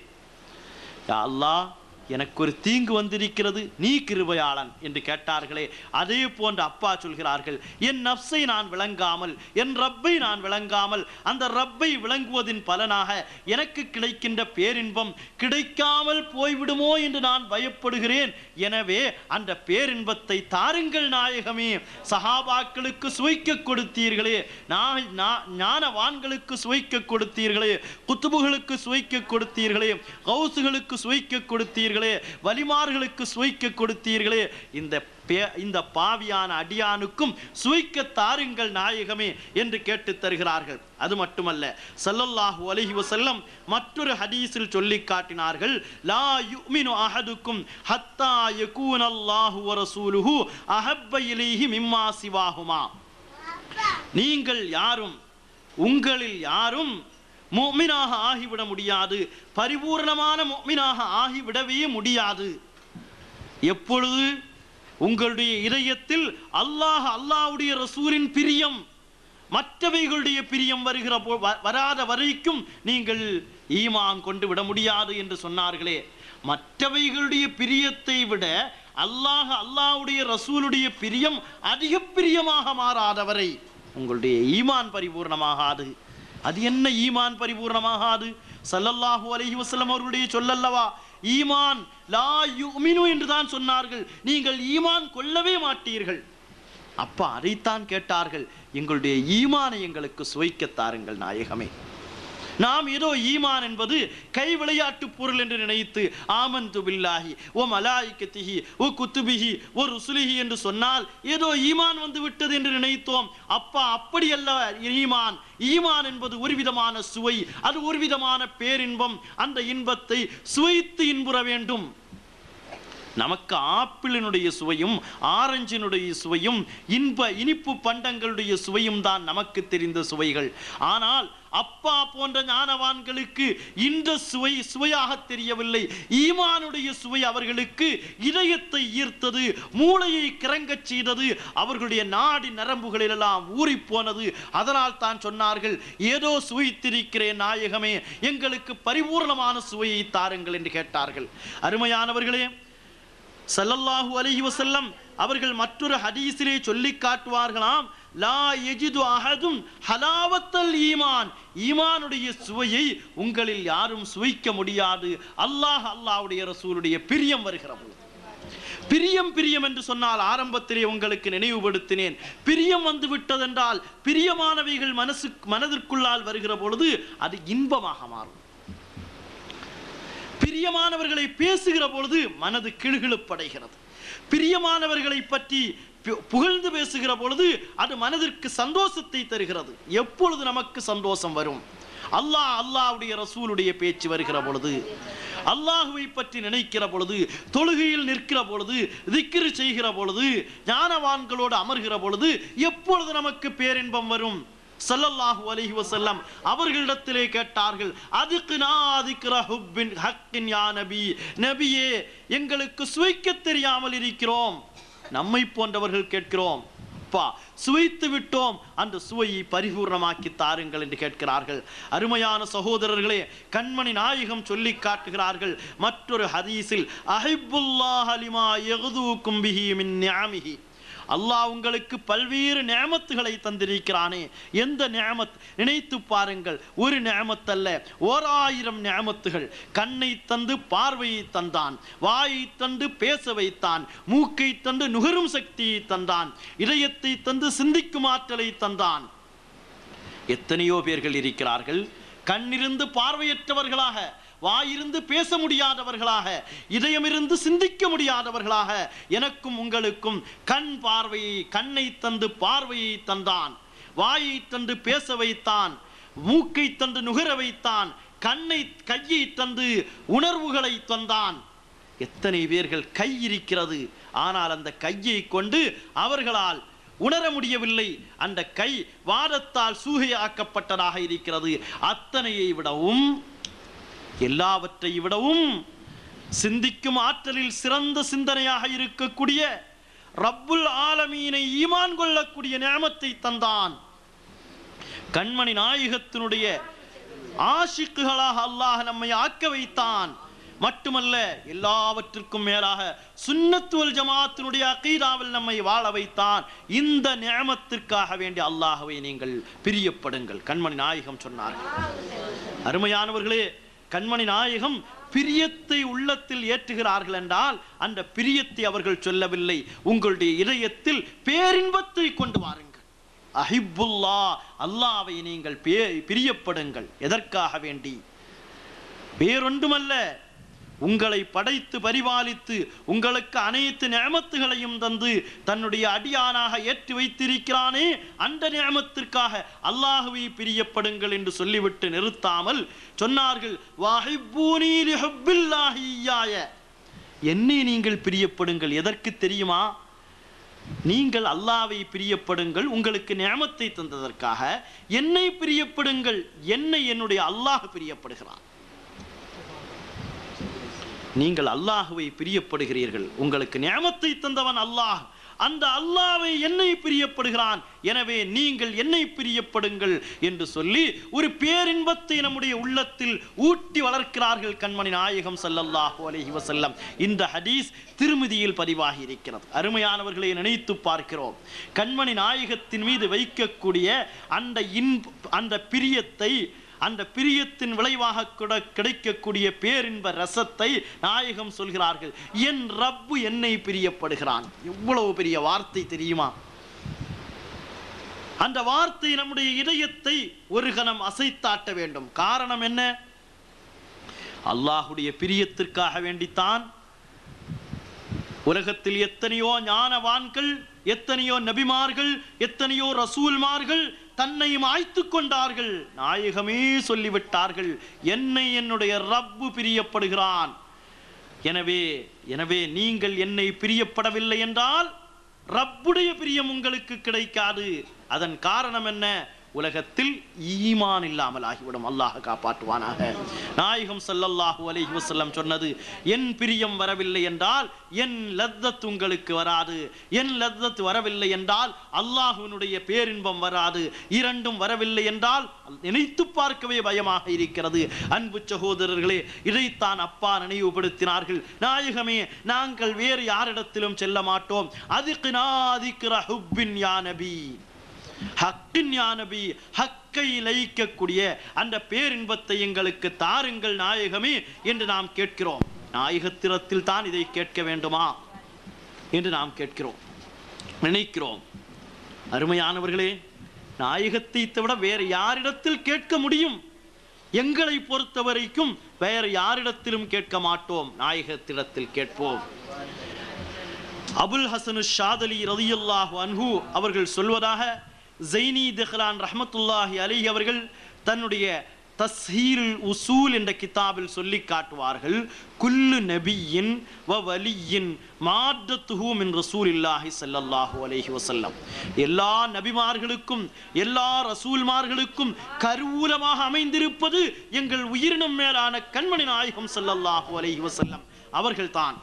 யா அல்லாஹ் எனக்கு ஒரு தீங்கு வந்திருக்கிறது நீ கிருபையாளன் என்று கேட்டார்களே அதே போன்று அப்பா சொல்கிறார்கள் என் நப்சை நான் விளங்காமல் என் ரப்பை நான் விளங்காமல் அந்த ரப்பை விளங்குவதின் பலனாக எனக்கு கிடைக்கின்ற பேரின்பம் கிடைக்காமல் போய்விடுமோ என்று நான் பயப்படுகிறேன் எனவே அந்த பேரின்பத்தை தாருங்கள் நாயகமே சஹாபாக்களுக்கு சுவைக்க கொடுத்தீர்களே நான் நா- ஞானவான்களுக்கு சுவைக்க கொடுத்தீர்களே குத்துபுகளுக்கு சுவைக்க கொடுத்தீர்களே கௌசுகளுக்கு சுவைக்க கொடுத்தீர்களே வலிமார்களுக்கு சுவைக்க கொடுத்தீர்களே இந்த பே- இந்த பாவியான அடியானுக்கும் சுவைக்க தாருங்கள் நாயகமே என்று கேட்டு தருகிறார்கள் அது மட்டுமல்ல ஸல்லல்லாஹு அலைஹி வஸல்லம் மற்றொரு ஹதீஸில் சொல்லி காட்டினார்கள் லா யுமினு அஹதுக்கும் ஹத்தா யகூன அல்லாஹு வ ரசூலுஹு அஹப்ப இலைஹி மிம்மா சிவாஹுமா நீங்கள் யாரும் உங்களில் யாரும் முஃமினாக ஆகிவிட முடியாது பரிபூர்ணமான முஃமினாக ஆகிவிடவே முடியாது எப்பொழுது உங்களுடைய இதயத்தில் அல்லாஹ் அல்லாஹ்வுடைய ரசூலின் பிரியம் மற்றவைகளுடைய பிரியம் வருகிற போ வ- வராத வரைக்கும் நீங்கள் ஈமான் கொண்டு விட முடியாது என்று சொன்னார்களே மற்றவைகளுடைய பிரியத்தை விட அல்லாஹ் அல்லாஹ்வுடைய ரசூலுடைய பிரியம் அதிக பிரியமாக மாறாதவரை உங்களுடைய ஈமான் பரிபூர்ணமாகாது அது என்ன ஈமான் பரிபூர்ணமாகாது ஸல்லல்லாஹு அலைஹி வஸல்லம் அவர்களுடைய சொல்லல்லவா ஈமான் லா யுமினு என்று தான் சொன்னார்கள் நீங்கள் ஈமான் கொள்ளவே மாட்டீர்கள் அப்பா அதைத்தான் கேட்டார்கள் எங்களுடைய ஈமானை எங்களுக்கு சுவைக்கத் தாருங்கள் நாயகமே நாம் ஏதோ ஈமான் என்பது கை விளையாட்டு பொருள் என்று நினைத்து ஆமந்து பில்லாஹி ஓ மலாய்கத்திஹி ஓ குத்துபிஹி ஓ ருசுலிஹி என்று சொன்னால் ஏதோ ஈமான் வந்து விட்டது என்று நினைத்தோம் அப்பா அப்படி அல்ல ஈமான் ஈமான் என்பது ஒரு விதமான சுவை அது ஒரு விதமான பேரின்பம் அந்த இன்பத்தை சுவைத்து இன்புற வேண்டும் நமக்கு ஆப்பிளினுடைய சுவையும் ஆரஞ்சினுடைய சுவையும் இன்ப இனிப்பு பண்டங்களுடைய சுவையும் தான் நமக்கு தெரிந்த சுவைகள் ஆனால் அப்பா போன்ற ஞானவான்களுக்கு இந்த சுவை சுவையாக தெரியவில்லை ஈமானுடைய சுவை அவர்களுக்கு இதயத்தை ஈர்த்தது மூளையை கிறங்கச் செய்தது அவர்களுடைய நாடி நரம்புகளிலெல்லாம் ஊறிப் போனது அதனால் தான் சொன்னார்கள் ஏதோ சுவைத்திருக்கிறேன் நாயகமே எங்களுக்கு பரிபூர்ணமான சுவையை தாருங்கள் என்று கேட்டார்கள் அருமையானவர்களே ஸல்லல்லாஹு அலைஹி வஸல்லம் அவர்கள் மற்றொரு ஹதீஸிலே சொல்லி காட்டுவார்களாம் லா எஜிது அஹதும் ஹலாவத்தல் ஈமான் ஈமானுடைய சுவையை உங்களில் யாரும் சுவைக்க முடியாது அல்லாஹ் அல்லாஹ்வுடைய ரசூலுடைய பிரியம் வருகிற பொழுது பிரியம் பிரியம் என்று சொன்னால் ஆரம்பத்திலே உங்களுக்கு நினைவுபடுத்தினேன் பிரியம் வந்து விட்டதென்றால் பிரியமானவைகள் மனசு மனதிற்குள்ளால் வருகிற பொழுது அது இன்பமாக மாறும் பிரியமானவர்களை பேசுகிற பொழுது மனது கிளுகிழுப்படைகிறது பிரியமானவர்களை பற்றி பு- புகழ்ந்து பேசுகிற பொழுது அது மனதிற்கு சந்தோஷத்தை தருகிறது எப்பொழுது நமக்கு சந்தோஷம் வரும் அல்லாஹ் அல்லாஹ்வுடைய ரசூலுடைய பேச்சு வருகிற பொழுது அல்லாஹுவை பற்றி நினைக்கிற பொழுது தொழுகையில் நிற்கிற பொழுது திக்ரு செய்கிற பொழுது ஞானவான்களோடு அமர்கிற பொழுது எப்பொழுது நமக்கு பேரின்பம் வரும் ஸல்லல்லாஹு அலைஹி வஸல்லம் அவர்களிடத்திலே கேட்டார்கள் அதுக்குனா அதுக்கிற ஹுப்பின் ஹக்கின் யா நபி நபியே எங்களுக்கு சுவைக்க தெரியாமல் இருக்கிறோம் நம்மை போன்றவர்கள் கேட்கிறோம் அப்பா சுவைத்து விட்டோம் அந்த சுவையை பரிபூர்ணமாக்கி தாருங்கள் என்று கேட்கிறார்கள் அருமையான சகோதரர்களே கண்மணி நாயகம் சொல்லி காட்டுகிறார்கள் மற்றொரு ஹதீஸில் அஹிப்புல்லாஹ் லிமா யகுதூக்கும் பிஹி மின் நிஅமிஹி அல்லாஹ் உங்களுக்கு பல்வேறு நியமத்துகளை தந்திருக்கிறானே எந்த நியமத் நினைத்து பாருங்கள் ஒரு நியமத் அல்ல ஓர் ஆயிரம் நியமத்துகள் கண்ணை தந்து பார்வையை தந்தான் வாயை தந்து பேச வைத்தான் மூக்கை தந்து நுகரும் சக்தியை தந்தான் இதயத்தை தந்து சிந்திக்கும் ஆற்றலை தந்தான் எத்தனையோ பேர்கள் இருக்கிறார்கள் கண்ணிருந்து பார்வையற்றவர்களாக வாயிருந்து பேச முடியாதவர்களாக இதயமிருந்து சிந்திக்க முடியாதவர்களாக எனக்கும் உங்களுக்கும் கண் பார்வையை கண்ணை தந்து பார்வையை தந்தான் வாயை தந்து பேச வைத்தான் மூக்கை தந்து நுகர வைத்தான் கண்ணை கையை தந்து உணர்வுகளை தந்தான் எத்தனை பேர்கள் கை இருக்கிறது ஆனால் அந்த கையை கொண்டு அவர்களால் உணர முடியவில்லை அந்த கை வாதத்தால் சூகையாக்கப்பட்டதாக இருக்கிறது அத்தனையை விடவும் எல்லாவற்றை விடவும் சிந்திக்கும் ஆற்றலில் சிறந்த சிந்தனையாக இருக்கக்கூடிய ரப்புல் ஆலமீனை ஈமான் கொள்ளக்கூடிய நியமத்தை தந்தான் கண்மணி நாயகத்தினுடைய ஆஷிக்குகளாக அல்லாஹ் நம்மை ஆக்க வைத்தான் மட்டுமல்ல எல்லாவற்றிற்கும் மேலாக சுன்னத்துவல் ஜமாத்தினுடைய அகீதாவில் நம்மை வாழ வைத்தான் இந்த நியமத்திற்காக வேண்டிய அல்லாஹவை நீங்கள் பிரியப்படுங்கள் கண்மணி நாயகம் சொன்னார்கள் அருமையானவர்களே கண்மணி நாயகம் பிரியத்தை உள்ளத்தில் ஏற்றுகிறார்கள் என்றால் அந்த பிரியத்தை அவர்கள் சொல்லவில்லை உங்களுடைய இதயத்தில் பேரின்பத்தை கொண்டு வாருங்கள் அஹிப்புல்லா அல்லாவை நீங்கள் பே- பிரியப்படுங்கள் எதற்காக வேண்டி வேறொன்றுமல்ல உங்களை படைத்து பரிபாலித்து உங்களுக்கு அனைத்து நியமத்துகளையும் தந்து தன்னுடைய அடியானாக ஏற்றி வைத்திருக்கிறானே அந்த நியமத்திற்காக அல்லாஹுவை பிரியப்படுங்கள் என்று சொல்லிவிட்டு நிறுத்தாமல் சொன்னார்கள் "வஹிப்பூனி லிஹுப்பில்லாஹி இய்யாய." என்னை நீங்கள் பிரியப்படுங்கள் எதற்கு தெரியுமா நீங்கள் அல்லாவை பிரியப்படுங்கள் உங்களுக்கு நியமத்தை தந்ததற்காக என்னை பிரியப்படுங்கள் என்னை என்னுடைய அல்லாஹ் பிரியப்படுகிறான் நீங்கள் அல்லாஹுவை பிரியப்படுகிறீர்கள் உங்களுக்கு நியமத்தை தந்தவன் அல்லாஹ் அந்த அல்லாஹ்வை என்னை பிரியப்படுகிறான் எனவே நீங்கள் என்னை பிரியப்படுங்கள் என்று சொல்லி ஒரு பேரின்பத்தை நம்முடைய உள்ளத்தில் ஊட்டி வளர்க்கிறார்கள் கண்மணி நாயகம் ஸல்லல்லாஹு அலைஹி வஸல்லம் இந்த ஹதீஸ் திருமதியில் பதிவாகி இருக்கிறது அருமையானவர்களை நினைத்து பார்க்கிறோம் கண்மணி நாயகத்தின் மீது வைக்கக்கூடிய அந்த இன்ப அந்த பிரியத்தை அந்த பிரியத்தின் விளைவாக கூட கிடைக்கக்கூடிய பேரின்ப ரசத்தை நாயகம் சொல்கிறார்கள் என் ரப்பு என்னை பிரியப்படுகிறான் எவ்வளவு பெரிய வார்த்தை தெரியுமா அந்த வார்த்தை நம்முடைய இதயத்தை ஒரு கணம் அசைத்தாட்ட வேண்டும் காரணம் என்ன அல்லாஹுடைய பிரியத்திற்காக வேண்டித்தான் உலகத்தில் எத்தனையோ ஞானவான்கள் எத்தனையோ நபிமார்கள் எத்தனையோ ரசூல்மார்கள் தன்னை மாய்த்து கொண்டார்கள் நாயகமே சொல்லிவிட்டார்கள் என்னை என்னுடைய ரப்பு பிரியப்படுகிறான் எனவே எனவே நீங்கள் என்னை பிரியப்படவில்லை என்றால் ரப்புடைய பிரியம் உங்களுக்கு கிடைக்காது அதன் காரணம் என்ன உலகத்தில் ஈமான் இல்லாமல் ஆகிவிடும் அல்லாஹ் காப்பாற்றுவானாக நாயகம் ஸல்லல்லாஹு அலைஹி வஸல்லம் சொன்னது என் பிரியம் வரவில்லை என்றால் என் லத்தத் உங்களுக்கு வராது என் லத்தத் வரவில்லை என்றால் அல்லாஹ்வினுடைய பேரின்பம் வராது இரண்டும் வரவில்லை என்றால் நினைத்து பார்க்கவே பயமாக இருக்கிறது அன்பு சகோதரர்களே இதைத்தான் அப்பா நினைவுபடுத்தினார்கள் நாயகமே நாங்கள் வேறு யாரிடத்திலும் செல்ல மாட்டோம் அதுக்கு நாதிக்கிற ஹுப்பின் யா நபி ஹக்கின் யா நபி ஹக்கை லயிக்கக்கூடிய அந்த பேரின்பத்தை எங்களுக்கு தாருங்கள் நாயகமே என்று நாம் கேட்கிறோம் நாயகத்திரத்தில் தான் இதை கேட்க வேண்டுமா என்று நாம் கேட்கிறோம் நினைக்கிறோம் அருமையானவர்களே நாயகத்தை தவிர வேறு யாரிடத்தில் கேட்க முடியும் எங்களை பொறுத்த வரைக்கும் வேறு யாரிடத்திலும் கேட்க மாட்டோம் நாயகத்திடத்தில் கேட்போம் அபுல் ஹசனு ஷாதலி ரதியுல்லாஹு அன்ஹு அவர்கள் சொல்வதாக ஜைனி தெஹ்லான் ரஹ்மத்துல்லாஹி அலைஹி அவர்கள் தன்னுடைய தஸ்ஹீருல் உசூல் என்ற கிதாபில் சொல்லி காட்டுவார்கள் குல்லு நபியின் வ வலியின் மாற்றத்துஹு மின் ரசூலில்லாஹி ஸல்லல்லாஹு அலைஹி வஸல்லம் எல்லா நபிமார்களுக்கும் எல்லா ரசூல்மார்களுக்கும் கருவூலமாக அமைந்திருப்பது எங்கள் உயிரினம் மேலான கண்மணி நாயகம் ஸல்லல்லாஹு அலைஹி வஸல்லம் அவர்கள்தான்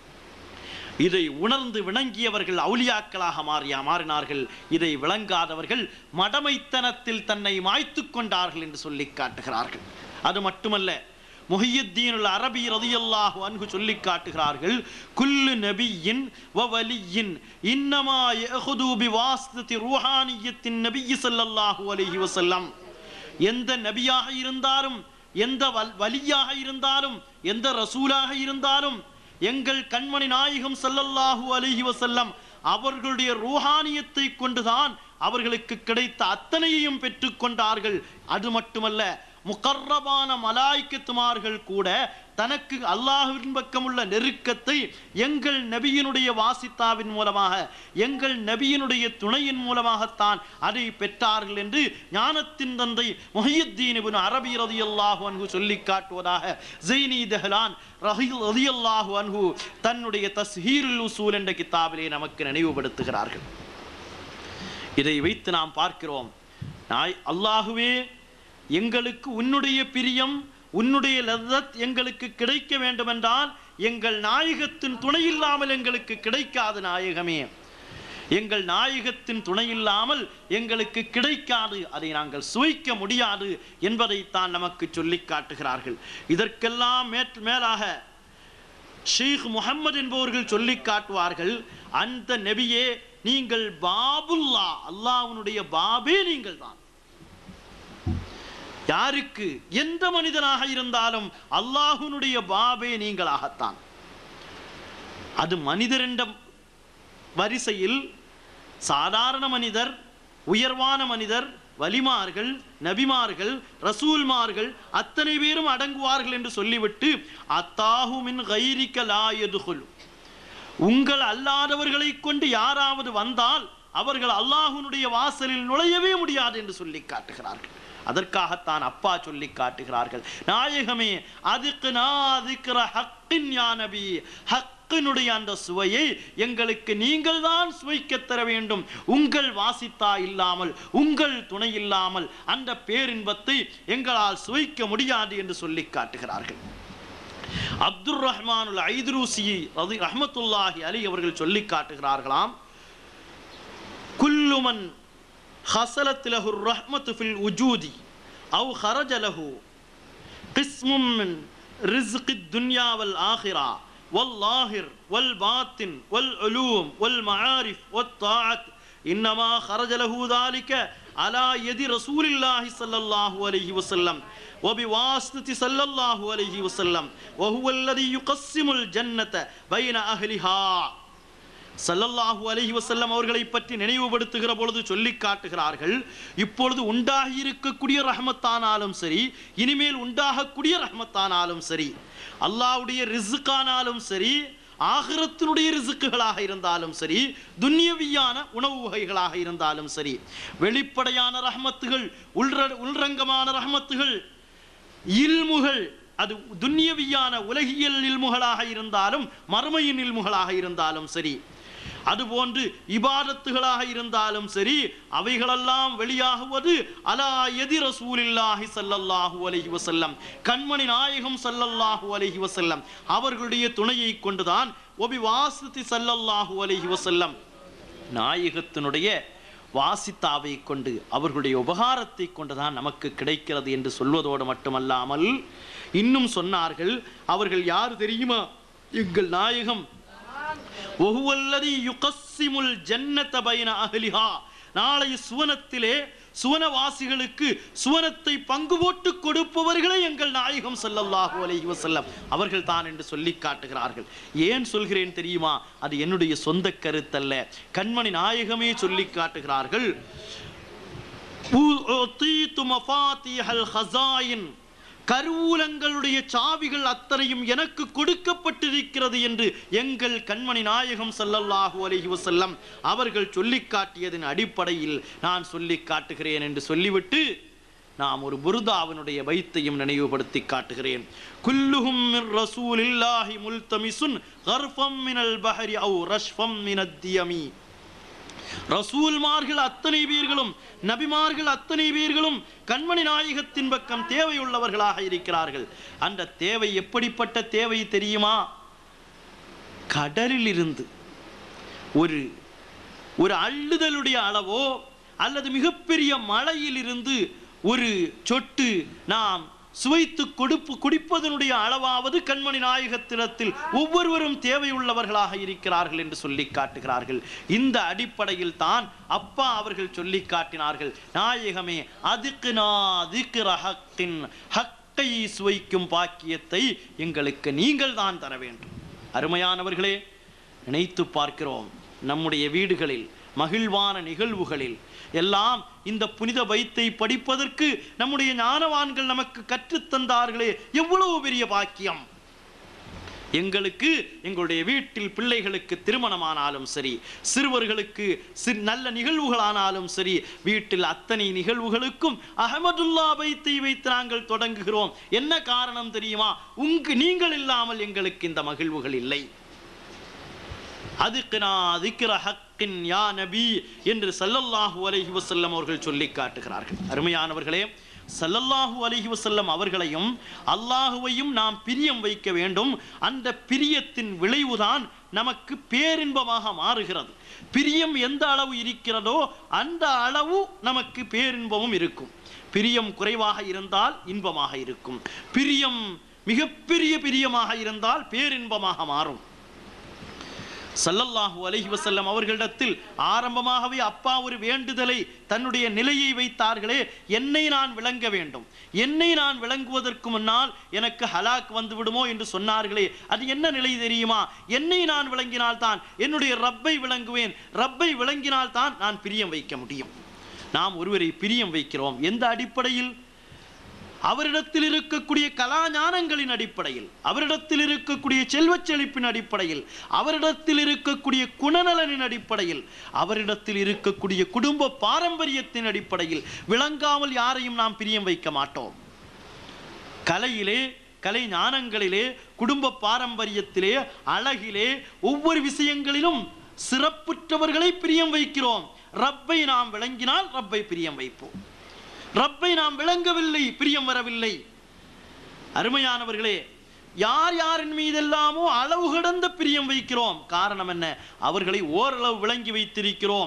இதை உணர்ந்து விளங்கியவர்கள் அவுலியாக்களாக மாறியா மாறினார்கள் இதை விளங்காதவர்கள் மடமைத்தனத்தில் தன்னை மாய்த்து கொண்டார்கள் என்று சொல்லி காட்டுகிறார்கள் அது மட்டுமல்ல முஹியுத்தீனுல் அரபி ரதியல்லாஹு அன்ஹு சொல்லி காட்டுகிறார்கள் குல்லு நபியின் வ வலியின் இன்னமா யஹுது பிவாஸ்ததி ரூஹானியத்தின் நபிய் ஸல்லல்லாஹு அலைஹி வஸல்லம் எந்த நபியாக இருந்தாலும் எந்த வல்- வலியாக இருந்தாலும் எந்த ரசூலாக இருந்தாலும் எங்கள் கண்மணி நாயகம் ஸல்லல்லாஹு அலைஹி வஸல்லம் அவர்களுடைய ரூஹானியத்தை கொண்டுதான் அவர்களுக்கு கிடைத்த அத்தனையையும் பெற்றுக்கொண்டார்கள் அது மட்டுமல்ல முகர்ரபான மலாய்க்கத்துமார்கள் கூட தனக்கு அல்லாஹ்வின் பக்கம் உள்ள நெருக்கத்தை எங்கள் நபியினுடைய வாசித்தாவின் மூலமாக எங்கள் நபியினுடைய துணையின் மூலமாகத்தான் அதை பெற்றார்கள் என்று ஞானத்தின் தந்தை முஹியுத்தீன் இப்னு அரபி ரதியல்லாஹு அன்ஹு சொல்லி காட்டுவதாக ஜெய்னி தஹ்லான் ரஹில் ரதியல்லாஹு அன்ஹு தன்னுடைய தஸ்ஹீருல் உசூல் என்ற கிதாபிலே நமக்கு நினைவுபடுத்துகிறார்கள் இதை வைத்து நாம் பார்க்கிறோம் நாய் அல்லாஹுவே எங்களுக்கு உன்னுடைய பிரியம் உன்னுடைய லzzத் எங்களுக்கு கிடைக்க வேண்டுமென்றால் எங்கள் நாயகத்தின் துணை இல்லாமல் எங்களுக்கு கிடைக்காது நாயகமே எங்கள் நாயகத்தின் துணை இல்லாமல் எங்களுக்கு கிடைக்காது அதை நாங்கள் சுவைக்க முடியாது என்பதைத்தான் நமக்கு சொல்லி காட்டுகிறார்கள் இதற்கெல்லாம் மேற் மேலாக ஷேக் முகம்மது என்பவர்கள் சொல்லி காட்டுவார்கள் அந்த நபியே நீங்கள் பாபுல்லா அல்லாஹ்வுடைய பாபே நீங்கள் தான் யாருக்கு எந்த மனிதனாக இருந்தாலும் அல்லாஹ்வுடைய பாபே நீங்களாகத்தான் அது மனிதர் என்ற வரிசையில் சாதாரண மனிதர் உயர்வான மனிதர் வலிமார்கள் நபிமார்கள் ரசூல்மார்கள் அத்தனை பேரும் அடங்குவார்கள் என்று சொல்லிவிட்டு அத்தாஹுமின் கைரிக்க லாயதுகுல் உங்கள் அல்லாதவர்களை கொண்டு யாராவது வந்தால் அவர்கள் அல்லாஹ்வுடைய வாசலில் நுழையவே முடியாது என்று சொல்லி காட்டுகிறார்கள் அதற்காகத்தான் அப்பா சொல்லி காட்டுகிறார்கள் நாயகமே அதுக்கு நாதிக்கிற ஹக்கின் யா நபி ஹக்கினுடைய அந்த சுவையை எங்களுக்கு நீங்கள் தான் சுவைக்கத் தர வேண்டும் உங்கள் வாசித்தா இல்லாமல் உங்கள் துணை இல்லாமல் அந்த பேரின்பத்தை எங்களால் சுவைக்க முடியாது என்று சொல்லி காட்டுகிறார்கள் அப்துர் ரஹ்மானுல் ஐதுரூசி ரதி ரஹ்மத்துல்லாஹி அலி அவர்கள் சொல்லி காட்டுகிறார்களாம் குல்லுமன் ஹசலத் லஹு ரஹ்மத்து ஃபில் உஜூதி அவு ஹரஜ லஹு கிஸ்மும் மின் ரிஸ்கி الدنيا والآخرة والظاهر والباطن والعلوم والمعارف والطاعة إنما خرج له ذلك على يد رسول الله صلى الله عليه وسلم وبواسطة صلى الله عليه وسلم وهو الذي يقسم الجنة بين أهلها சல்லல்லாஹு அலைஹி வஸல்லம் அவர்களை பற்றி நினைவுபடுத்துகிற பொழுது சொல்லி காட்டுகிறார்கள் இப்பொழுது உண்டாகி இருக்கக்கூடிய ரஹமத்தானாலும் சரி இனிமேல் உண்டாகக்கூடிய ரஹமத்தானாலும் சரி அல்லாஹ்வுடைய ரிசுக்கானாலும் சரி ஆகிரத்தினுடைய ரிசுக்குகளாக இருந்தாலும் சரி துன்யவியான உணவு வகைகளாக இருந்தாலும் சரி வெளிப்படையான ரஹமத்துகள் உள்ர உள்ரங்கமான ரஹமத்துகள் இல்முகள் அது துன்யவியான உலகியல் இல்முகளாக இருந்தாலும் மறுமையின் இல்முகளாக இருந்தாலும் சரி அதுபோன்று இபாதத்துகளாக இருந்தாலும் சரி அவைகளெல்லாம் வெளியாகுவது அலா எதி ரசூலில்லாஹி ஸல்லல்லாஹு அலைஹி வஸல்லம் கண்மணி நாயகம் ஸல்லல்லாஹு அலைஹி வஸல்லம் அவர்களுடைய துணையை கொண்டுதான் ஒபி வாசித்தி ஸல்லல்லாஹு அலைஹி வஸல்லம் நாயகத்தினுடைய வாசித்தாவை கொண்டு அவர்களுடைய உபகாரத்தை கொண்டுதான் நமக்கு கிடைக்கிறது என்று சொல்வதோடு மட்டுமல்லாமல் இன்னும் சொன்னார்கள் அவர்கள் யார் தெரியுமா எங்கள் நாயகம் ஒஹுவல்லதி யுகஸ்ஸிமுல் ஜன்னத பைன அஹ்லிஹா நாளை சுவனத்திலே சுவனவாசிகளுக்கு சுவனத்தை பங்கு போட்டு கொடுப்பவர்களே எங்கள் நாயகம் ஸல்லல்லாஹு அலைஹி வஸல்லம் அவர்கள் தான் என்று சொல்லி காட்டுகிறார்கள் ஏன் சொல்கிறேன் தெரியுமா அது என்னுடைய சொந்த கருத்தல்ல கண்மணி நாயகமே சொல்லி காட்டுகிறார்கள் உத்தீத்து மஃபாத்திஹல் ஹஸாயின் கருவூலங்களுடைய சாவிகள் அத்தனையும் எனக்கு கொடுக்கப்பட்டிருக்கிறது என்று எங்கள் கண்மணி நாயகம் ஸல்லல்லாஹு அலைஹி வஸல்லம் அவர்கள் சொல்லி காட்டியதன் அடிப்படையில் நான் சொல்லி காட்டுகிறேன் என்று சொல்லிவிட்டு நாம் ஒரு புருதாவினுடைய வைத்தையும் நினைவுபடுத்தி காட்டுகிறேன் குல்லுஹும் மின் ரசூலில்லாஹி முல்தமிசுன் கர்ஃபம் மினல் பஹரி அவு ரஷ்ஃபம் மினத் தியமி ரசூல்மார்கள் அத்தனை பேர்களும் நபிமார்கள் அத்தனை பேர்களும் கண்மணி நாயகத்தின் பக்கம் தேவையுள்ளவர்களாக இருக்கிறார்கள் அந்த தேவை எப்படிப்பட்ட தேவை தெரியுமா கடலில் இருந்து ஒரு ஒரு அள்ளுதலுடைய அளவோ அல்லது மிகப்பெரிய மழையிலிருந்து ஒரு சொட்டு நாம் சுவைத்து கொடுப்பு குடிப்பதனுடைய அளவாவது கண்மணி நாயகத்திடத்தில் ஒவ்வொருவரும் தேவையுள்ளவர்களாக இருக்கிறார்கள் என்று சொல்லி காட்டுகிறார்கள் இந்த அடிப்படையில் தான் அப்பா அவர்கள் சொல்லி காட்டினார்கள் நாயகமே அதுக்கு நான் ஹக்கின் ஹக்கை சுவைக்கும் பாக்கியத்தை எங்களுக்கு நீங்கள் தான் தர வேண்டும் அருமையானவர்களே நினைத்து பார்க்கிறோம் நம்முடைய வீடுகளில் மகிழ்வான நிகழ்வுகளில் எல்லாம் இந்த புனித பைத்தை படிப்பதற்கு நம்முடைய ஞானவான்கள் நமக்கு கற்றுத்தந்தார்களே எவ்வளவு பெரிய பாக்கியம் எங்களுக்கு எங்களுடைய வீட்டில் பிள்ளைகளுக்கு திருமணமானாலும் சரி சிறுவர்களுக்கு சி- நல்ல நிகழ்வுகளானாலும் சரி வீட்டில் அத்தனை நிகழ்வுகளுக்கும் அகமதுல்லா பைத்தை வைத்து நாங்கள் தொடங்குகிறோம் என்ன காரணம் தெரியுமா உங்க நீங்கள் இல்லாமல் எங்களுக்கு இந்த மகிழ்வுகள் இல்லை அதுக்குனா திக்ர ஹக்கின் யா நபி என்று ஸல்லல்லாஹு அலைஹி வஸல்லம் அவர்கள் சொல்லி காட்டுகிறார்கள் அருமையானவர்களே ஸல்லல்லாஹு அலைஹி வஸல்லம் அவர்களையும் அல்லாஹுவையும் நாம் பிரியம் வைக்க வேண்டும் அந்த பிரியத்தின் விளைவுதான் நமக்கு பேரின்பமாக மாறுகிறது பிரியம் எந்த அளவு இருக்கிறதோ அந்த அளவு நமக்கு பேரின்பமும் இருக்கும் பிரியம் குறைவாக இருந்தால் இன்பமாக இருக்கும் பிரியம் மிகப்பெரிய பிரியமாக இருந்தால் பேரின்பமாக மாறும் ஸல்லல்லாஹு அலைஹி வஸல்லம் அவர்களிடத்தில் ஆரம்பமாகவே அப்பா ஒரு வேண்டுதலை தன்னுடைய நிலையை வைத்தார்களே என்னை நான் விளங்க வேண்டும் என்னை நான் விளங்குவதற்கு முன்னால் எனக்கு ஹலாக் வந்து விடுமோ என்று சொன்னார்களே அது என்ன நிலை தெரியுமா என்னை நான் விளங்கினால்தான் என்னுடைய ரப்பை விளங்குவேன் ரப்பை விளங்கினால்தான் நான் பிரியம் வைக்க முடியும் நாம் ஒருவரை பிரியம் வைக்கிறோம் எந்த அடிப்படையில் அவரிடத்தில் இருக்கக்கூடிய கலாஞானங்களின் அடிப்படையில் அவரிடத்தில் இருக்கக்கூடிய செல்வச் செழிப்பின் அடிப்படையில் அவரிடத்தில் இருக்கக்கூடிய குணநலனின் அடிப்படையில் அவரிடத்தில் இருக்கக்கூடிய குடும்ப பாரம்பரியத்தின் அடிப்படையில் விளங்காமல் யாரையும் நாம் பிரியம் வைக்க மாட்டோம் கலையிலே கலை ஞானங்களிலே குடும்ப பாரம்பரியத்திலே அழகிலே ஒவ்வொரு விஷயங்களிலும் சிறப்புற்றவர்களை பிரியம் வைக்கிறோம் ரப்பை நாம் விளங்கினால் ரப்பை பிரியம் வைப்போம் ரப்பை நாம் விளங்கவில்லை பிரியம் வரவில்லை அருமையானவர்களே யார் யாரின் மீதெல்லாமோ அளவு கடந்த பிரியம் வைக்கிறோம் காரணம் என்ன அவர்களை ஓரளவு விளங்கி வைத்திருக்கிறோம்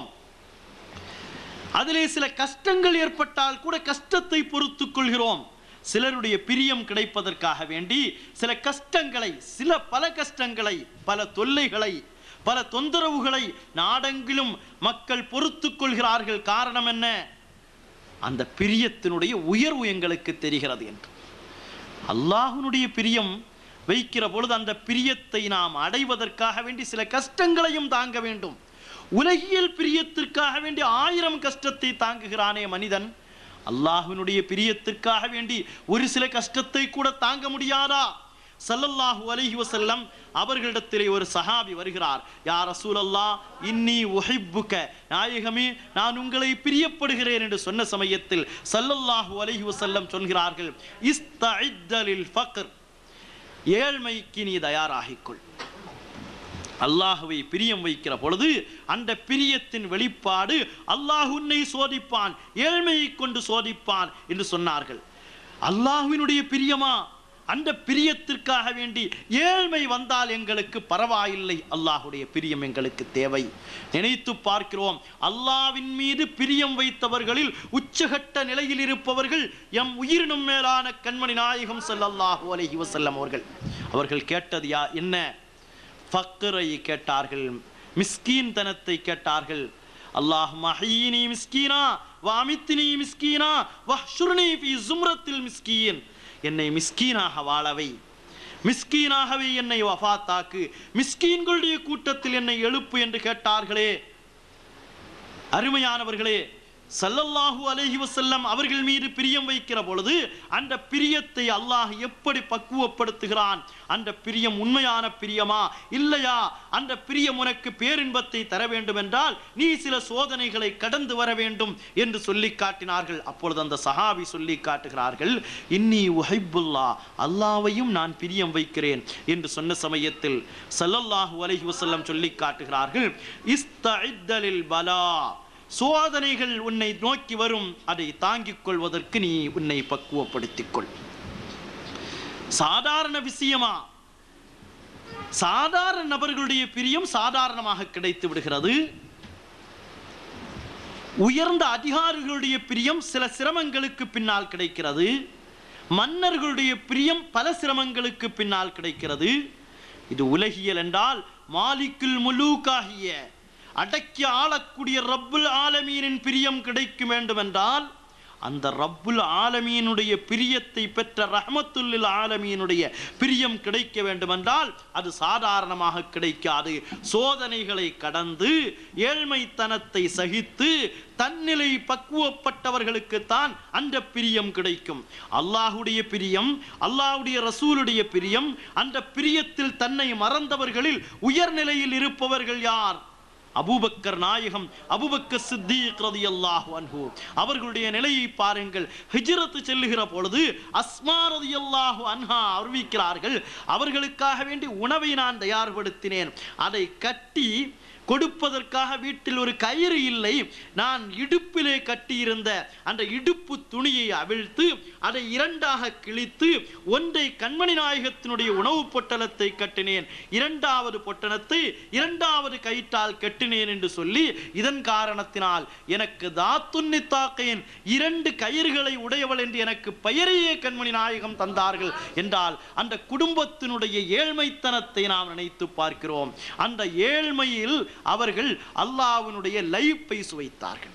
அதிலே சில கஷ்டங்கள் ஏற்பட்டால் கூட கஷ்டத்தை பொறுத்துக் கொள்கிறோம் சிலருடைய பிரியம் கிடைப்பதற்காக வேண்டி சில கஷ்டங்களை சில பல கஷ்டங்களை பல தொல்லைகளை பல தொந்தரவுகளை நாடெங்கிலும் மக்கள் பொறுத்துக் கொள்கிறார்கள் காரணம் என்ன அந்த பிரியத்தினுடைய உயர்வு எங்களுக்கு தெரிகிறது என்று அல்லாஹ்வினுடைய பிரியம் வைக்கிற பொழுது அந்த பிரியத்தை நாம் அடைவதற்காக வேண்டி சில கஷ்டங்களையும் தாங்க வேண்டும் உலகியல் பிரியத்திற்காக வேண்டி ஆயிரம் கஷ்டத்தை தாங்குகிறானே மனிதன் அல்லாஹ்வினுடைய பிரியத்திற்காக வேண்டி ஒரு சில கஷ்டத்தை கூட தாங்க முடியாதா ஸல்லல்லாஹு அலைஹி வஸல்லம் அவர்களிடத்திலே ஒரு சஹாபி வருகிறார் யா ரசூலல்லாஹ் இன்னி உஹிப்புக நாயகமே நான் உங்களை பிரியப்படுகிறேன் என்று சொன்ன சமயத்தில் ஸல்லல்லாஹு அலைஹி வஸல்லம் சொல்கிறார்கள் இஸ்தஇத்த லில் ஃபக்ர் ஏழ்மைக்கு நீ தயாராகிக்கொள் அல்லாஹுவை பிரியம் வைக்கிற பொழுது அந்த பிரியத்தின் வெளிப்பாடு அல்லாஹ் உன்னை சோதிப்பான் ஏழ்மையை கொண்டு சோதிப்பான் என்று சொன்னார்கள் அல்லாஹ்வினுடைய பிரியமா அந்த பிரியத்திற்காக வேண்டி ஏழ்மை வந்தால் எங்களுக்கு பரவாயில்லை அல்லாஹுடைய பிரியம் எங்களுக்கு தேவை நினைத்து பார்க்கிறோம் அல்லாவின் மீது பிரியம் வைத்தவர்களில் உச்சகட்ட நிலையில் இருப்பவர்கள் எம் உயிரினும் மேலான கண்மணி நாயகம் ஸல்லல்லாஹு அலைஹி வஸல்லம் அவர்கள் அவர்கள் கேட்டது யா என்ன ஃபக்கரை கேட்டார்கள் மிஸ்கீன் தனத்தை கேட்டார்கள் அல்லாஹ் மஹீனி மிஸ்கீனா வாமித்தினி மிஸ்கீனா வஹ்ஷுர்னி ஃபி ஜும்ரத்தில் மிஸ்கீன் என்னை மிஸ்கீனாக வாழவை மிஸ்கீனாகவே என்னை வஃபாத்தாக்கு மிஸ்கீன்களுடைய கூட்டத்தில் என்னை எழுப்பு என்று கேட்டார்களே அருமையானவர்களே ஸல்லல்லாஹு அலைஹி வஸல்லம் அவர்கள் மீது பிரியம் வைக்கிற பொழுது அந்த பிரியத்தை அல்லாஹ் எப்படி பக்குவப்படுத்துகிறான் அந்த பிரியம் உண்மையான பிரியமா இல்லையா அந்த பிரியம் உனக்கு பேரின்பத்தை தர வேண்டும் என்றால் நீ சில சோதனைகளை கடந்து வர வேண்டும் என்று சொல்லி காட்டினார்கள் அப்பொழுது அந்த சஹாபி சொல்லி காட்டுகிறார்கள் இன்னி உஹைபுல்லா அல்லாவையும் நான் பிரியம் வைக்கிறேன் என்று சொன்ன சமயத்தில் ஸல்லல்லாஹு அலைஹி வஸல்லம் சொல்லி காட்டுகிறார்கள் இஸ்தஇத்தலில் பலா சோதனைகள் உன்னை நோக்கி வரும் அதை தாங்கிக் கொள்வதற்கு நீ உன்னை பக்குவப்படுத்திக் கொள் சாதாரண விஷயமா சாதாரண நபர்களுடைய பிரியம் சாதாரணமாக கிடைத்து விடுகிறது உயர்ந்த அதிகாரிகளுடைய பிரியம் சில சிரமங்களுக்கு பின்னால் கிடைக்கிறது மன்னர்களுடைய பிரியம் பல சிரமங்களுக்கு பின்னால் கிடைக்கிறது இது உலகியல் என்றால் மாலிக்குல் முலூக்காகிய அடக்கி ஆளக்கூடிய ரப்புல் ஆலமீனின் பிரியம் கிடைக்க வேண்டும் என்றால் அந்த ரப்புல் ஆலமீனுடைய பிரியத்தை பெற்ற ரஹமத்துல்லில் ஆலமீனுடைய பிரியம் கிடைக்க வேண்டுமென்றால் அது சாதாரணமாக கிடைக்காது சோதனைகளை கடந்து ஏழ்மைத்தனத்தை சகித்து தன்னிலை பக்குவப்பட்டவர்களுக்கு தான் அந்த பிரியம் கிடைக்கும் அல்லாஹுடைய பிரியம் அல்லாஹுடைய ரசூலுடைய பிரியம் அந்த பிரியத்தில் தன்னை மறந்தவர்களில் உயர்நிலையில் இருப்பவர்கள் யார் அபூபக்கர் நாயகம் அபூபக்கர் சித்தீக் ரதியல்லாஹு அன்ஹு அவர்களுடைய நிலையை பாருங்கள் ஹிஜ்ரத் செல்லுகிற பொழுது அஸ்மா ரதியல்லாஹு அன்ஹா அறிவிக்கிறார்கள் அவர்களுக்காக வேண்டி உணவை நான் தயார்படுத்தினேன் அதை கட்டி கொடுப்பதற்காக வீட்டில் ஒரு கயிறு இல்லை நான் இடுப்பிலே கட்டியிருந்த அந்த இடுப்பு துணியை அவிழ்த்து அதை இரண்டாக கிழித்து ஒன்றை கண்மணி நாயகத்தினுடைய உணவு பொட்டலத்தை கட்டினேன் இரண்டாவது பொட்டலத்தை இரண்டாவது கயிற்றால் கட்டினேன் என்று சொல்லி இதன் காரணத்தினால் எனக்கு தாத்துன்னித்தாக்கையின் இரண்டு கயிறுகளை உடையவள் என்று எனக்கு பெயரையே கண்மணி நாயகம் தந்தார்கள் என்றால் அந்த குடும்பத்தினுடைய ஏழ்மைத்தனத்தை நாம் நினைத்து பார்க்கிறோம் அந்த ஏழ்மையில் அவர்கள் அல்லாஹ்வினுடைய லைஃப்பை சுவைத்தார்கள்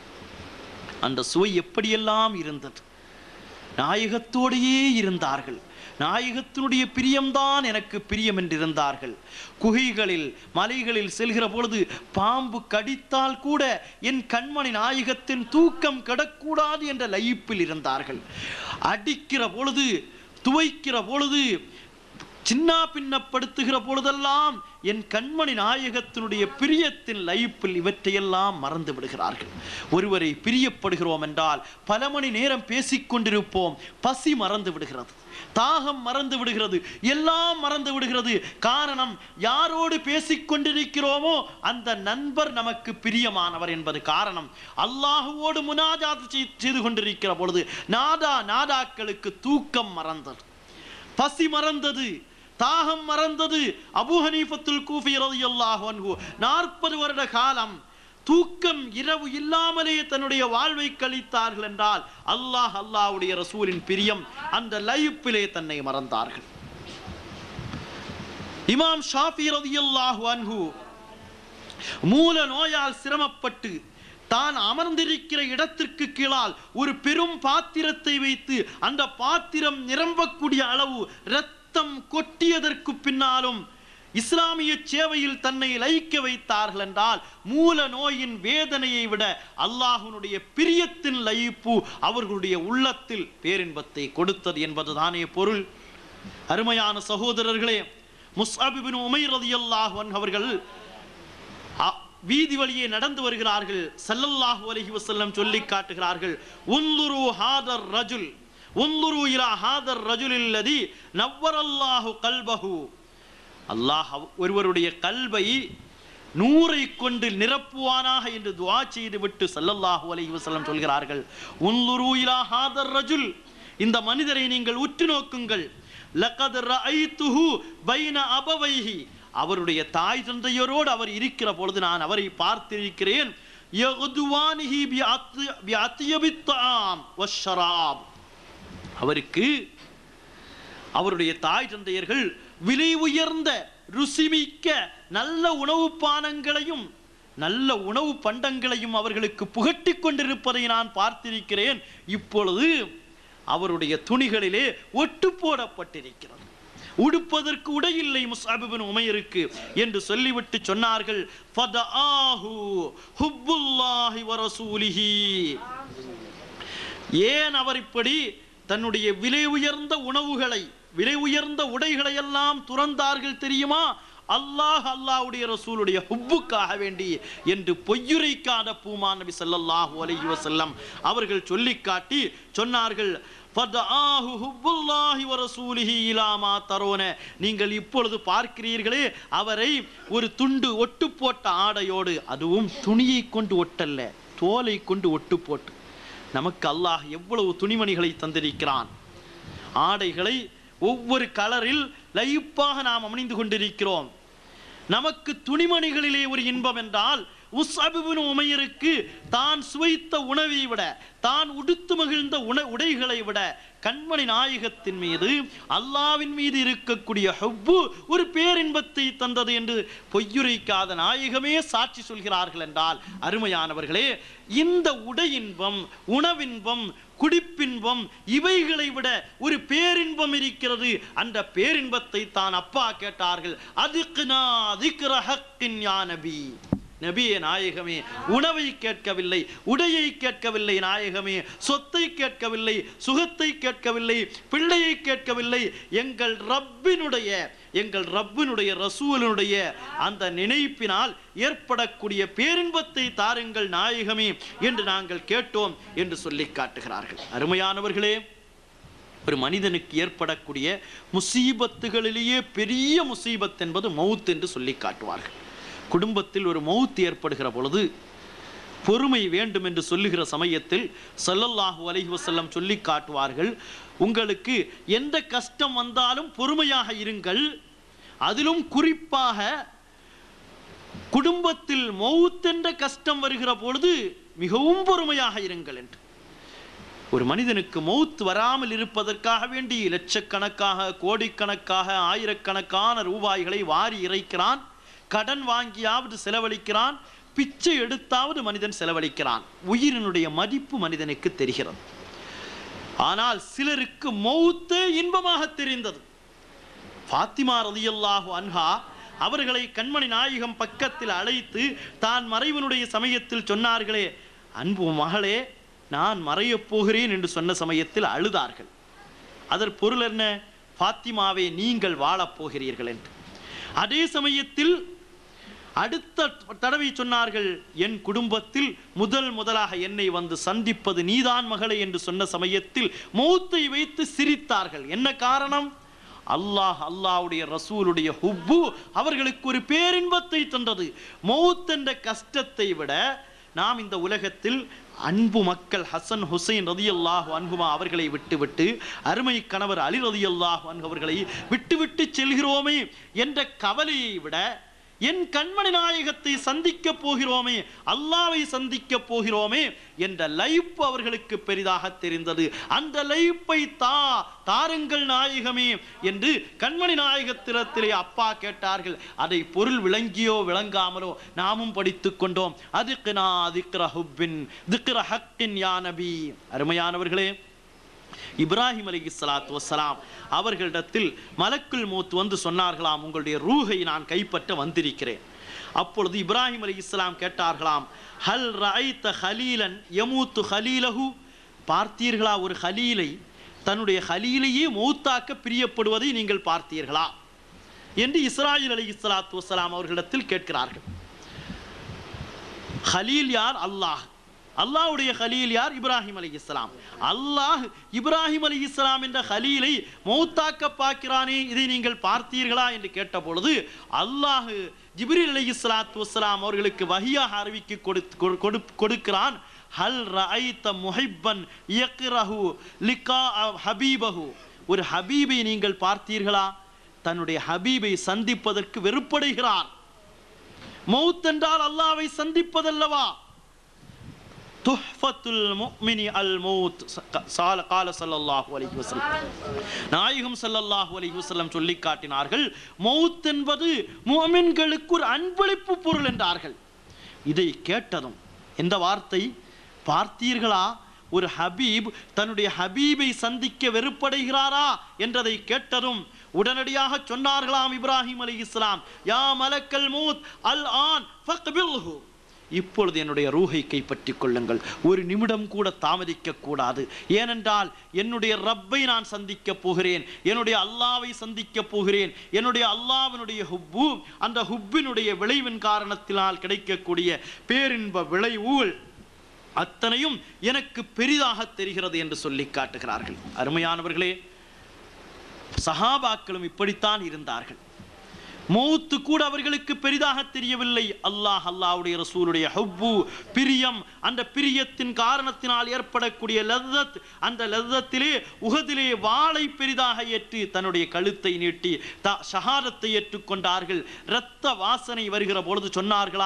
அந்த சுவை எப்படியெல்லாம் இருந்தது நாயகத்தோடையே இருந்தார்கள் நாயகத்தினுடைய பிரியம்தான் எனக்கு பிரியம் என்றிருந்தார்கள் குகைகளில் மலைகளில் செல்கிற பொழுது பாம்பு கடித்தால் கூட என் கண்மணி நாயகத்தின் தூக்கம் கெடக்கூடாது என்ற லயிப்பில் இருந்தார்கள் அடிக்கிற பொழுது துவைக்கிற பொழுது சின்ன பின்னப்படுத்துகிற பொழுதெல்லாம் என் கண்மணி நாயகத்தினுடைய பிரியத்தின் லைப்பில் இவற்றையெல்லாம் மறந்து விடுகிறார்கள் ஒருவரை பிரியப்படுகிறோம் என்றால் பல மணி நேரம் பேசிக்கொண்டிருப்போம் பசி மறந்து விடுகிறது தாகம் மறந்து விடுகிறது எல்லாம் மறந்து விடுகிறது காரணம் யாரோடு பேசிக்கொண்டிருக்கிறோமோ அந்த நண்பர் நமக்கு பிரியமானவர் என்பது காரணம் அல்லாஹுவோடு முனாஜாத் செய்- செய்து கொண்டிருக்கிற பொழுது நாதா நாதாக்களுக்கு தூக்கம் மறந்தது பசி மறந்தது தாகம் மறந்தது அபூ ஹனீஃபத்துல் கூஃபி ரலியல்லாஹு அன்ஹு நாற்பது வருட காலம் தூக்கம் இரவு இல்லாமலே தன்னுடைய வாழ்வை கழித்தார்கள் என்றால் அல்லாஹ் அல்லாஹ்வுடைய ரசூலின் பிரியம் அந்த லைப்பிலே தன்னை மறந்தார்கள் இமாம் ஷாஃபி ரலியல்லாஹு அன்ஹு மூல நோயால் சிரமப்பட்டு தான் அமர்ந்திருக்கிற இடத்திற்கு கீழால் ஒரு பெரும் பாத்திரத்தை வைத்து அந்த பாத்திரம் நிரம்பக்கூடிய அளவு இரத்தம் கொட்டியதற்கு பின்னாலும் இஸ்லாமிய சேவையில் தன்னை லயிக்க வைத்தார்கள் என்றால் மூல நோயின் வேதனையை விட அல்லாஹ்வினுடைய பிரியத்தின் லயிப்பு அவர்களுடைய உள்ளத்தில் பேரின்பத்தை கொடுத்தது என்பதுதானே பொருள் அருமையான சகோதரர்களே முஸ்அபிபின் உமைர் ரலியல்லாஹு அன்ஹு அவர்கள் அ- வீதி வழியே நடந்து வருகிறார்கள் ஸல்லல்லாஹு அலைஹி வஸல்லம் சொல்லி காட்டுகிறார்கள் உன்லுரு ஹாதர் ரஜுல் உன்லுரு இலா ஹாதர் ரஜுலில் லதி நவ்வரல்லாஹு கல்பஹு அல்லாஹ் அவ- ஒருவருடைய கல்வை நூறை கொண்டு நிரப்புவானாக என்று துஆ செய்துவிட்டு ஸல்லல்லாஹு அலைஹி வஸல்லம் சொல்கிறார்கள் உன்லுரு இலா ஹாதர் ரஜுல் இந்த மனிதரை நீங்கள் உற்று நோக்குங்கள் லகத் ரஅய்துஹு பைன அபவைஹி அவருடைய தாய் தந்தையரோடு அவர் இருக்கிற பொழுது நான் அவரை பார்த்திருக்கிறேன் யகுதுவானிஹி பி அத்ய- பி அத்யபித் தஆம் வஷ்ஷராப். அவருக்கு அவருடைய தாய் தந்தையர்கள் விலை உயர்ந்த ருசிமிக்க நல்ல உணவு பானங்களையும் நல்ல உணவு பண்டங்களையும் அவர்களுக்கு புகட்டிக் கொண்டிருப்பதை நான் பார்த்திருக்கிறேன் இப்பொழுது அவருடைய துணிகளிலே ஒட்டு போடப்பட்டிருக்கிறது உடுப்பதற்கு உடையில்லை முஸ்அபிபின் உமையருக்கு என்று சொல்லிவிட்டு சொன்னார்கள் ஃபதஆஹு ஹுப்புல்லாஹி வரசூலிஹி ஏன் அவர் இப்படி தன்னுடைய விலை உயர்ந்த உணவுகளை விலை உயர்ந்த உடைகளை எல்லாம் துறந்தார்கள் தெரியுமா அல்லாஹ் அல்லாஹ்வுடைய ரசூலுடைய ஹுப்புக்காக வேண்டி என்று பொய்யுரைக்காத பூமான் நபி ஸல்லல்லாஹு அலைஹி வஸல்லம் அவர்கள் சொல்லிக் காட்டி சொன்னார்கள் ஃபதஆஹு ஹுப்புல்லாஹி வ ரசூலிஹி இலா மா தரோன நீங்கள் இப்பொழுது பார்க்கிறீர்களே அவரை ஒரு துண்டு ஒட்டு போட்ட ஆடையோடு அதுவும் துணியை கொண்டு ஒட்டல்ல தோலை கொண்டு ஒட்டு போட்டு நமக்கு அல்லாஹ் எவ்வளவு துணிமணிகளை தந்திருக்கிறான் ஆடைகளை ஒவ்வொரு கலரில் லைப்பாக நாம் அணிந்து கொண்டிருக்கிறோம் நமக்கு துணிமணிகளிலே ஒரு இன்பம் என்றால் உஸ்அபிபின் உமையருக்கு தான் சுவைத்த உணவை விட தான் உடுத்து மகிழ்ந்த உண உடைகளை விட கண்மணி நாயகத்தின் மீது அல்லாவின் மீது இருக்கக்கூடிய ஹுப்பு ஒரு பேரின்பத்தை தந்தது என்று பொய்யுரைக்காத நாயகமே சாட்சி சொல்கிறார்கள் என்றால் அருமையானவர்களே இந்த உடையின்பம் உணவின்பம் குடிப்பின்பம் இவைகளை விட ஒரு பேரின்பம் இருக்கிறது அந்த பேரின்பத்தை தான் அப்பா கேட்டார்கள் அதுக்குனா திக்ர ஹக்கின் யா நபி நபியே நாயகமே உணவை கேட்கவில்லை உடையை கேட்கவில்லை நாயகமே சொத்தை கேட்கவில்லை சுகத்தை கேட்கவில்லை பிள்ளையை கேட்கவில்லை எங்கள் ரப்பினுடைய எங்கள் ரப்பினுடைய ரசூலினுடைய அந்த நினைப்பினால் ஏற்படக்கூடிய பேரின்பத்தை தாருங்கள் நாயகமே என்று நாங்கள் கேட்டோம் என்று சொல்லி காட்டுகிறார்கள் அருமையானவர்களே ஒரு மனிதனுக்கு ஏற்படக்கூடிய முசீபத்துகளிலேயே பெரிய முசீபத் என்பது மவுத் என்று சொல்லி காட்டுவார்கள் குடும்பத்தில் ஒரு மவுத் ஏற்படுகிற பொழுது பொறுமை வேண்டும் என்று சொல்லுகிற சமயத்தில் ஸல்லல்லாஹு அலைஹி வஸல்லம் சொல்லி காட்டுவார்கள் உங்களுக்கு எந்த கஷ்டம் வந்தாலும் பொறுமையாக இருங்கள் அதிலும் குறிப்பாக குடும்பத்தில் மவுத் என்ற கஷ்டம் வருகிற பொழுது மிகவும் பொறுமையாக இருங்கள் என்று ஒரு மனிதனுக்கு மௌத் வராமல் இருப்பதற்காக வேண்டி லட்சக்கணக்காக கோடிக்கணக்காக ஆயிரக்கணக்கான ரூபாய்களை வாரி இறைக்கிறான் கடன் வாங்கியாவது செலவழிக்கிறான் பிச்சை எடுத்தாவது மனிதன் செலவழிக்கிறான் உயிரினுடைய மதிப்பு மனிதனுக்கு தெரிகிறது ஆனால் சிலருக்கு மௌத்தே இன்பமாக தெரிந்தது ஃபாத்திமா ரலியல்லாஹு அன்ஹா அவர்களை கண்மணி நாயகம் பக்கத்தில் அழைத்து தான் மறைவனுடைய சமயத்தில் சொன்னார்களே அன்பு மகளே நான் மறையப் போகிறேன் என்று சொன்ன சமயத்தில் அழுதார்கள் அதற் பொருள் என்ன ஃபாத்திமாவே நீங்கள் வாழப் போகிறீர்கள் என்று அதே சமயத்தில் அடுத்த தடவை சொன்னார்கள் என் குடும்பத்தில் முதல் முதலாக என்னை வந்து சந்திப்பது நீதான் மகளே என்று சொன்ன சமயத்தில் மௌத்தை வைத்து சிரித்தார்கள் என்ன காரணம் அல்லாஹ் அல்லாஹ்வுடைய ரசூலுடைய ஹுப்பு அவர்களுக்கு ஒரு பேரின்பத்தை தந்தது மௌத் என்ற கஷ்டத்தை விட நாம் இந்த உலகத்தில் அன்பு மக்கள் ஹசன் ஹுசைன் ரதியல்லாஹு அன்ஹுமா அவர்களை விட்டுவிட்டு அருமை கணவர் அலி ரதியல்லாஹு அன்ஹு அவர்களை விட்டுவிட்டு செல்கிறோமே என்ற கவலையை விட என் கண்மணி நாயகத்தை சந்திக்க போகிறோமே அல்லாவை சந்திக்க போகிறோமே என்ற லைப் அவர்களுக்கு பெரிதாக தெரிந்தது அந்த லைப்பை தா தாருங்கள் நாயகமே என்று கண்மணி நாயகத்திரத்திலே அப்பா கேட்டார்கள் அதை பொருள் விளங்கியோ விளங்காமலோ நாமும் படித்துக் கொண்டோம் அதுக்கு நான் திக்ர ஹுப்பின் திக்ர ஹக்கின் யா நபி அருமையானவர்களே இப்ராஹிம் அலி சலாத்து வசலாம் அவர்களிடத்தில் மலக்குல் மூத் வந்து சொன்னார்களாம் உங்களுடைய ரூஹை நான் கைப்பற்ற வந்திருக்கிறேன் அப்பொழுது இப்ராஹிம் அலி இஸ்லாம் கேட்டார்களாம் ஹல் ரஐத்த ஹலீலன் யமூத்து ஹலீலஹு பார்த்தீர்களா ஒரு ஹலீலை தன்னுடைய ஹலீலையே மௌத்தாக்க பிரியப்படுவதை நீங்கள் பார்த்தீர்களா என்று இஸ்ராயில் அலி இஸ்லாத்து வசலாம் அவர்களிடத்தில் கேட்கிறார்கள் ஹலீல் யார் அல்லாஹ் அல்லாஹ்வுடைய ஹலீல் யார் இப்ராஹிம் அலி இஸ்லாம் அல்லாஹ் இப்ராஹிம் அலி இஸ்லாம் என்ற ஹலீலை மௌத்தாக்க பார்க்கிறானே இதை நீங்கள் பார்த்தீர்களா என்று கேட்ட பொழுது அல்லாஹ் ஜிப்ரீல் அலி இஸ்லாத்து வஸ்லாம் அவர்களுக்கு வஹியாக அறிவிக்கு கொடுத்து கொடு- கொடு- கொடுக்கிறான் ஹல் ரஐத்த முஹிப்பன் யக்ரஹு லிகா ஹபீபஹு ஒரு ஹபீபை நீங்கள் பார்த்தீர்களா தன்னுடைய ஹபீபை சந்திப்பதற்கு வெறுப்படைகிறார் மௌத் என்றால் அல்லாவை சந்திப்பதல்லவா துஹ்ஃபத்துல் முஃமினி அல் மௌத் சால கால ஸல்லல்லாஹு அலைஹி வஸல்லம் நாயகம் ஸல்லல்லாஹு அலைஹி வஸல்லம் சொல்லி காட்டினார்கள் மௌத் என்பது முஃமின்களுக்கு ஒரு அன்பளிப்பு பொருள் என்றார்கள் இதை கேட்டதும் எந்த வார்த்தை பார்த்தீர்களா ஒரு ஹபீப் தன்னுடைய ஹபீபை சந்திக்க வெறுப்படைகிறாரா என்றதை கேட்டதும் உடனடியாக சொன்னார்களாம் இப்ராஹிம் அலி இஸ்லாம் யா மலக்கல் மூத் அல் ஆன் ஃபக்பில்ஹு இப்பொழுது என்னுடைய ரூஹை கைப்பற்றிக் கொள்ளுங்கள் ஒரு நிமிடம் கூட தாமதிக்க கூடாது ஏனென்றால் என்னுடைய ரப்பை நான் சந்திக்க போகிறேன் என்னுடைய அல்லாவை சந்திக்க போகிறேன் என்னுடைய அல்லாவினுடைய ஹுப்பு அந்த ஹுப்பினுடைய விளைவின் காரணத்தினால் கிடைக்கக்கூடிய பேரின்ப விளைவுகள் அத்தனையும் எனக்கு பெரிதாக தெரிகிறது என்று சொல்லி காட்டுகிறார்கள் அருமையானவர்களே சஹாபாக்களும் இப்படித்தான் இருந்தார்கள் மௌத்து கூட அவர்களுக்கு பெரிதாக தெரியவில்லை அல்லாஹ் அல்லாஹ்வுடைய ரசூலுடைய ஹுப்பு பிரியம் அந்த பிரியத்தின் காரணத்தினால் ஏற்படக்கூடிய லzzத் அந்த லzzத்திலே உகதிலே வாளை பெரிதாக ஏற்றி தன்னுடைய கழுத்தை நீட்டி த ஷஹாதத்தை ஏற்றுக்கொண்டார்கள் இரத்த வாசனை வருகிற பொழுது சொன்னார்களாம்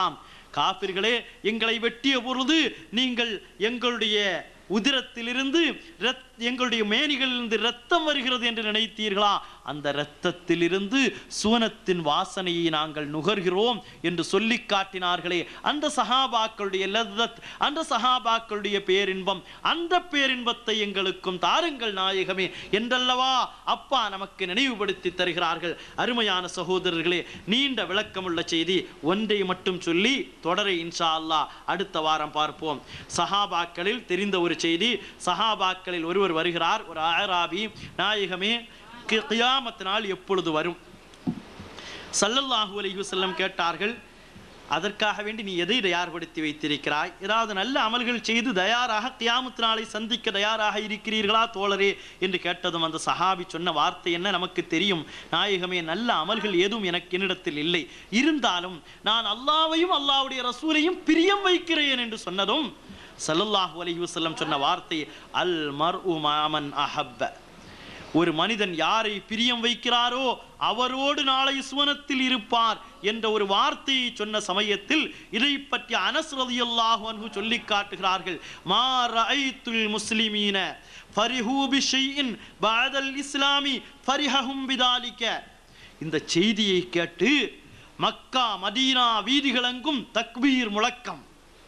காபிர்களே எங்களை வெட்டிய பொழுது நீங்கள் எங்களுடைய உதிரத்திலிருந்து இரத் எங்களுடைய மேனிகளிலிருந்து இரத்தம் வருகிறது என்று நினைத்தீர்களா அந்த இரத்தத்திலிருந்து சுவனத்தின் வாசனையை நாங்கள் நுகர்கிறோம் என்று சொல்லி காட்டினார்களே அந்த சஹாபாக்களுடைய லத்தத் அந்த சஹாபாக்களுடைய பேரின்பம் அந்த பேரின்பத்தை எங்களுக்கும் தாருங்கள் நாயகமே என்றல்லவா அப்பா நமக்கு நினைவுபடுத்தி தருகிறார்கள் அருமையான சகோதரர்களே நீண்ட விளக்கமுள்ள செய்தி ஒன்றை மட்டும் சொல்லி தொடரை இன்ஷா அல்லாஹ் அடுத்த வாரம் பார்ப்போம் சஹாபாக்களில் தெரிந்த ஒரு செய்தி சஹாபாக்களில் ஒருவர் வருகிறார் ஒரு ஆராபி நாயகமே கி- கியாமத் நாள் எப்பொழுது வரும் சல்லல்லாஹு அலைஹி வஸல்லம் கேட்டார்கள் அதற்காக வேண்டி நீ எதை தயார்படுத்தி வைத்திருக்கிறாய் ஏதாவது நல்ல அமல்கள் செய்து தயாராக கியாமத் நாளை சந்திக்க தயாராக இருக்கிறீர்களா தோழரே என்று கேட்டதும் அந்த சஹாபி சொன்ன வார்த்தை என்ன நமக்கு தெரியும் நாயகமே நல்ல அமல்கள் எதுவும் எனக்கு என்னிடத்தில் இல்லை இருந்தாலும் நான் அல்லாவையும் அல்லாஹ்வுடைய ரசூலையும் பிரியம் வைக்கிறேன் என்று சொன்னதும் ஸல்லல்லாஹு அலைஹி வஸல்லம் சொன்ன வார்த்தை அல் மர்உ மாமன் அஹப்ப ஒரு மனிதன் யாரை பிரியம் வைக்கிறாரோ அவரோடு நாளை சுவனத்தில் இருப்பார் என்ற ஒரு வார்த்தையை சொன்ன சமயத்தில் இதை பற்றி அனஸ் ரலியல்லாஹு அன்ஹு சொல்லி காட்டுகிறார்கள் மா ரஐத்துல் முஸ்லிமீன ஃபரிஹூ பிஷைஇன் பஅதல் இஸ்லாமி ஃபரிஹஹும் பிதாலிக இந்த செய்தியை கேட்டு மக்கா மதீனா வீதிகளெங்கும் தக்பீர் முழக்கம்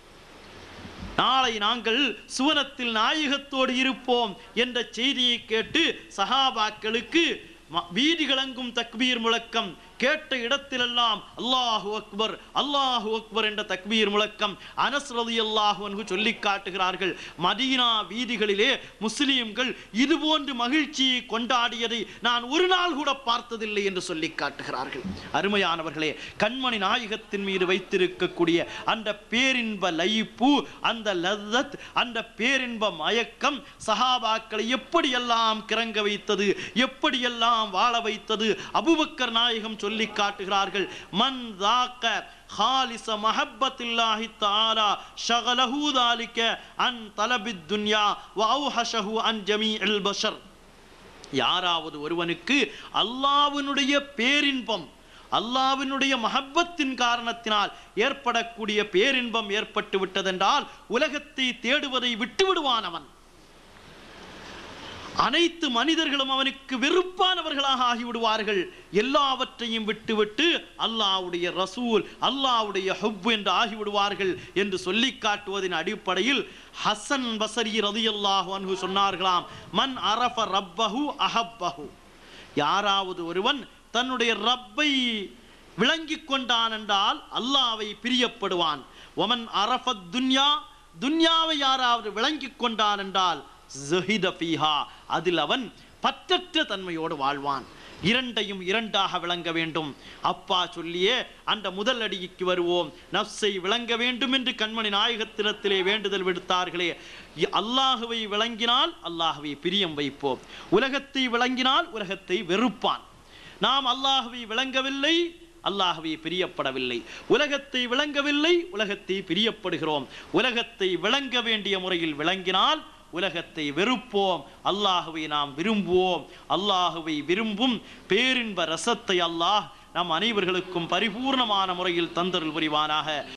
நாளை நாங்கள் சுவனத்தில் நாயகத்தோடு இருப்போம் என்ற செய்தியை கேட்டு சஹாபாக்களுக்கு ம- வீதிகளெங்கும் தக்பீர் முழக்கம் கேட்ட இடத்திலெல்லாம் அல்லாஹு அக்பர் அல்லாஹு அக்பர் என்ற தக்பீர் முழக்கம் அனஸ் ரலியல்லாஹு அன்ஹு சொல்லி காட்டுகிறார்கள் மதீனா வீதிகளிலே முஸ்லிம்கள் இதுபோன்று மகிழ்ச்சியை கொண்டாடியதை நான் ஒரு நாள் கூட பார்த்ததில்லை என்று சொல்லி காட்டுகிறார்கள் அருமையானவர்களே கண்மணி நாயகத்தின் மீது வைத்திருக்கக்கூடிய அந்த பேரின்ப லயிப்பு அந்த லzzத் அந்த பேரின்ப மயக்கம் சஹாபாக்களை எப்படியெல்லாம் கிறங்க வைத்தது எப்படியெல்லாம் வாழ வைத்தது அபூபக்கர் நாயகம் சொல்லி காட்டுகிறார்கள் மன் தாக்க خالص محبة الله تعالى شغله ذلك عن طلب الدنيا وأوحشه عن جميع البشر யாராவது ஒருவனுக்கு அல்லாஹ்வினுடைய பேரின்பம் அல்லாஹ்வினுடைய மஹப்பத்தின் காரணத்தினால் ஏற்படக்கூடிய பேரின்பம் ஏற்பட்டு விட்டதென்றால் உலகத்தை தேடுவதை விட்டு விடுவான் அவன் அனைத்து மனிதர்களும் அவனுக்கு வெறுப்பானவர்களாக ஆகிவிடுவார்கள் எல்லாவற்றையும் விட்டுவிட்டு அல்லாஹ்வுடைய ரசூல் அல்லாஹ்வுடைய ஹுப் என்று ஆகிவிடுவார்கள் என்று சொல்லி காட்டுவதின் அடிப்படையில் ஹசன் பசரி ரதியல்லாஹு அன்ஹு சொன்னார்களாம் மன் அரஃப ரப்பஹு அஹப்பஹு யாராவது ஒருவன் தன்னுடைய ரப்பை விளங்கிக் கொண்டான் என்றால் அல்லாவை பிரியப்படுவான் ஒமன் அரஃபத் துன்யா துன்யாவை யாராவது விளங்கிக் கொண்டான் என்றால் ஜஹித ஃபீஹா அதில் அவன் பற்றற்ற தன்மையோடு வாழ்வான் இரண்டையும் இரண்டாக விளங்க வேண்டும் அப்பா சொல்லியே அந்த முதல் அடிக்கு வருவோம் நஃப்ஸை விளங்க வேண்டும் என்று கண்மணி நாயகத்தினத்திலே வேண்டுதல் விடுத்தார்களே இ- அல்லாஹுவை விளங்கினால் அல்லாஹுவை பிரியம் வைப்போம் உலகத்தை விளங்கினால் உலகத்தை வெறுப்பான் நாம் அல்லாஹுவை விளங்கவில்லை அல்லாஹுவை பிரியப்படவில்லை உலகத்தை விளங்கவில்லை உலகத்தை பிரியப்படுகிறோம் உலகத்தை விளங்க வேண்டிய முறையில் விளங்கினால் உலகத்தை வெறுப்போம் அல்லாஹுவை நாம் விரும்புவோம் அல்லாஹுவை விரும்பும் பேரின்ப ரசத்தை அல்லாஹ் நம் அனைவர்களுக்கும் பரிபூர்ணமான முறையில் தந்தருள் புரிவானாக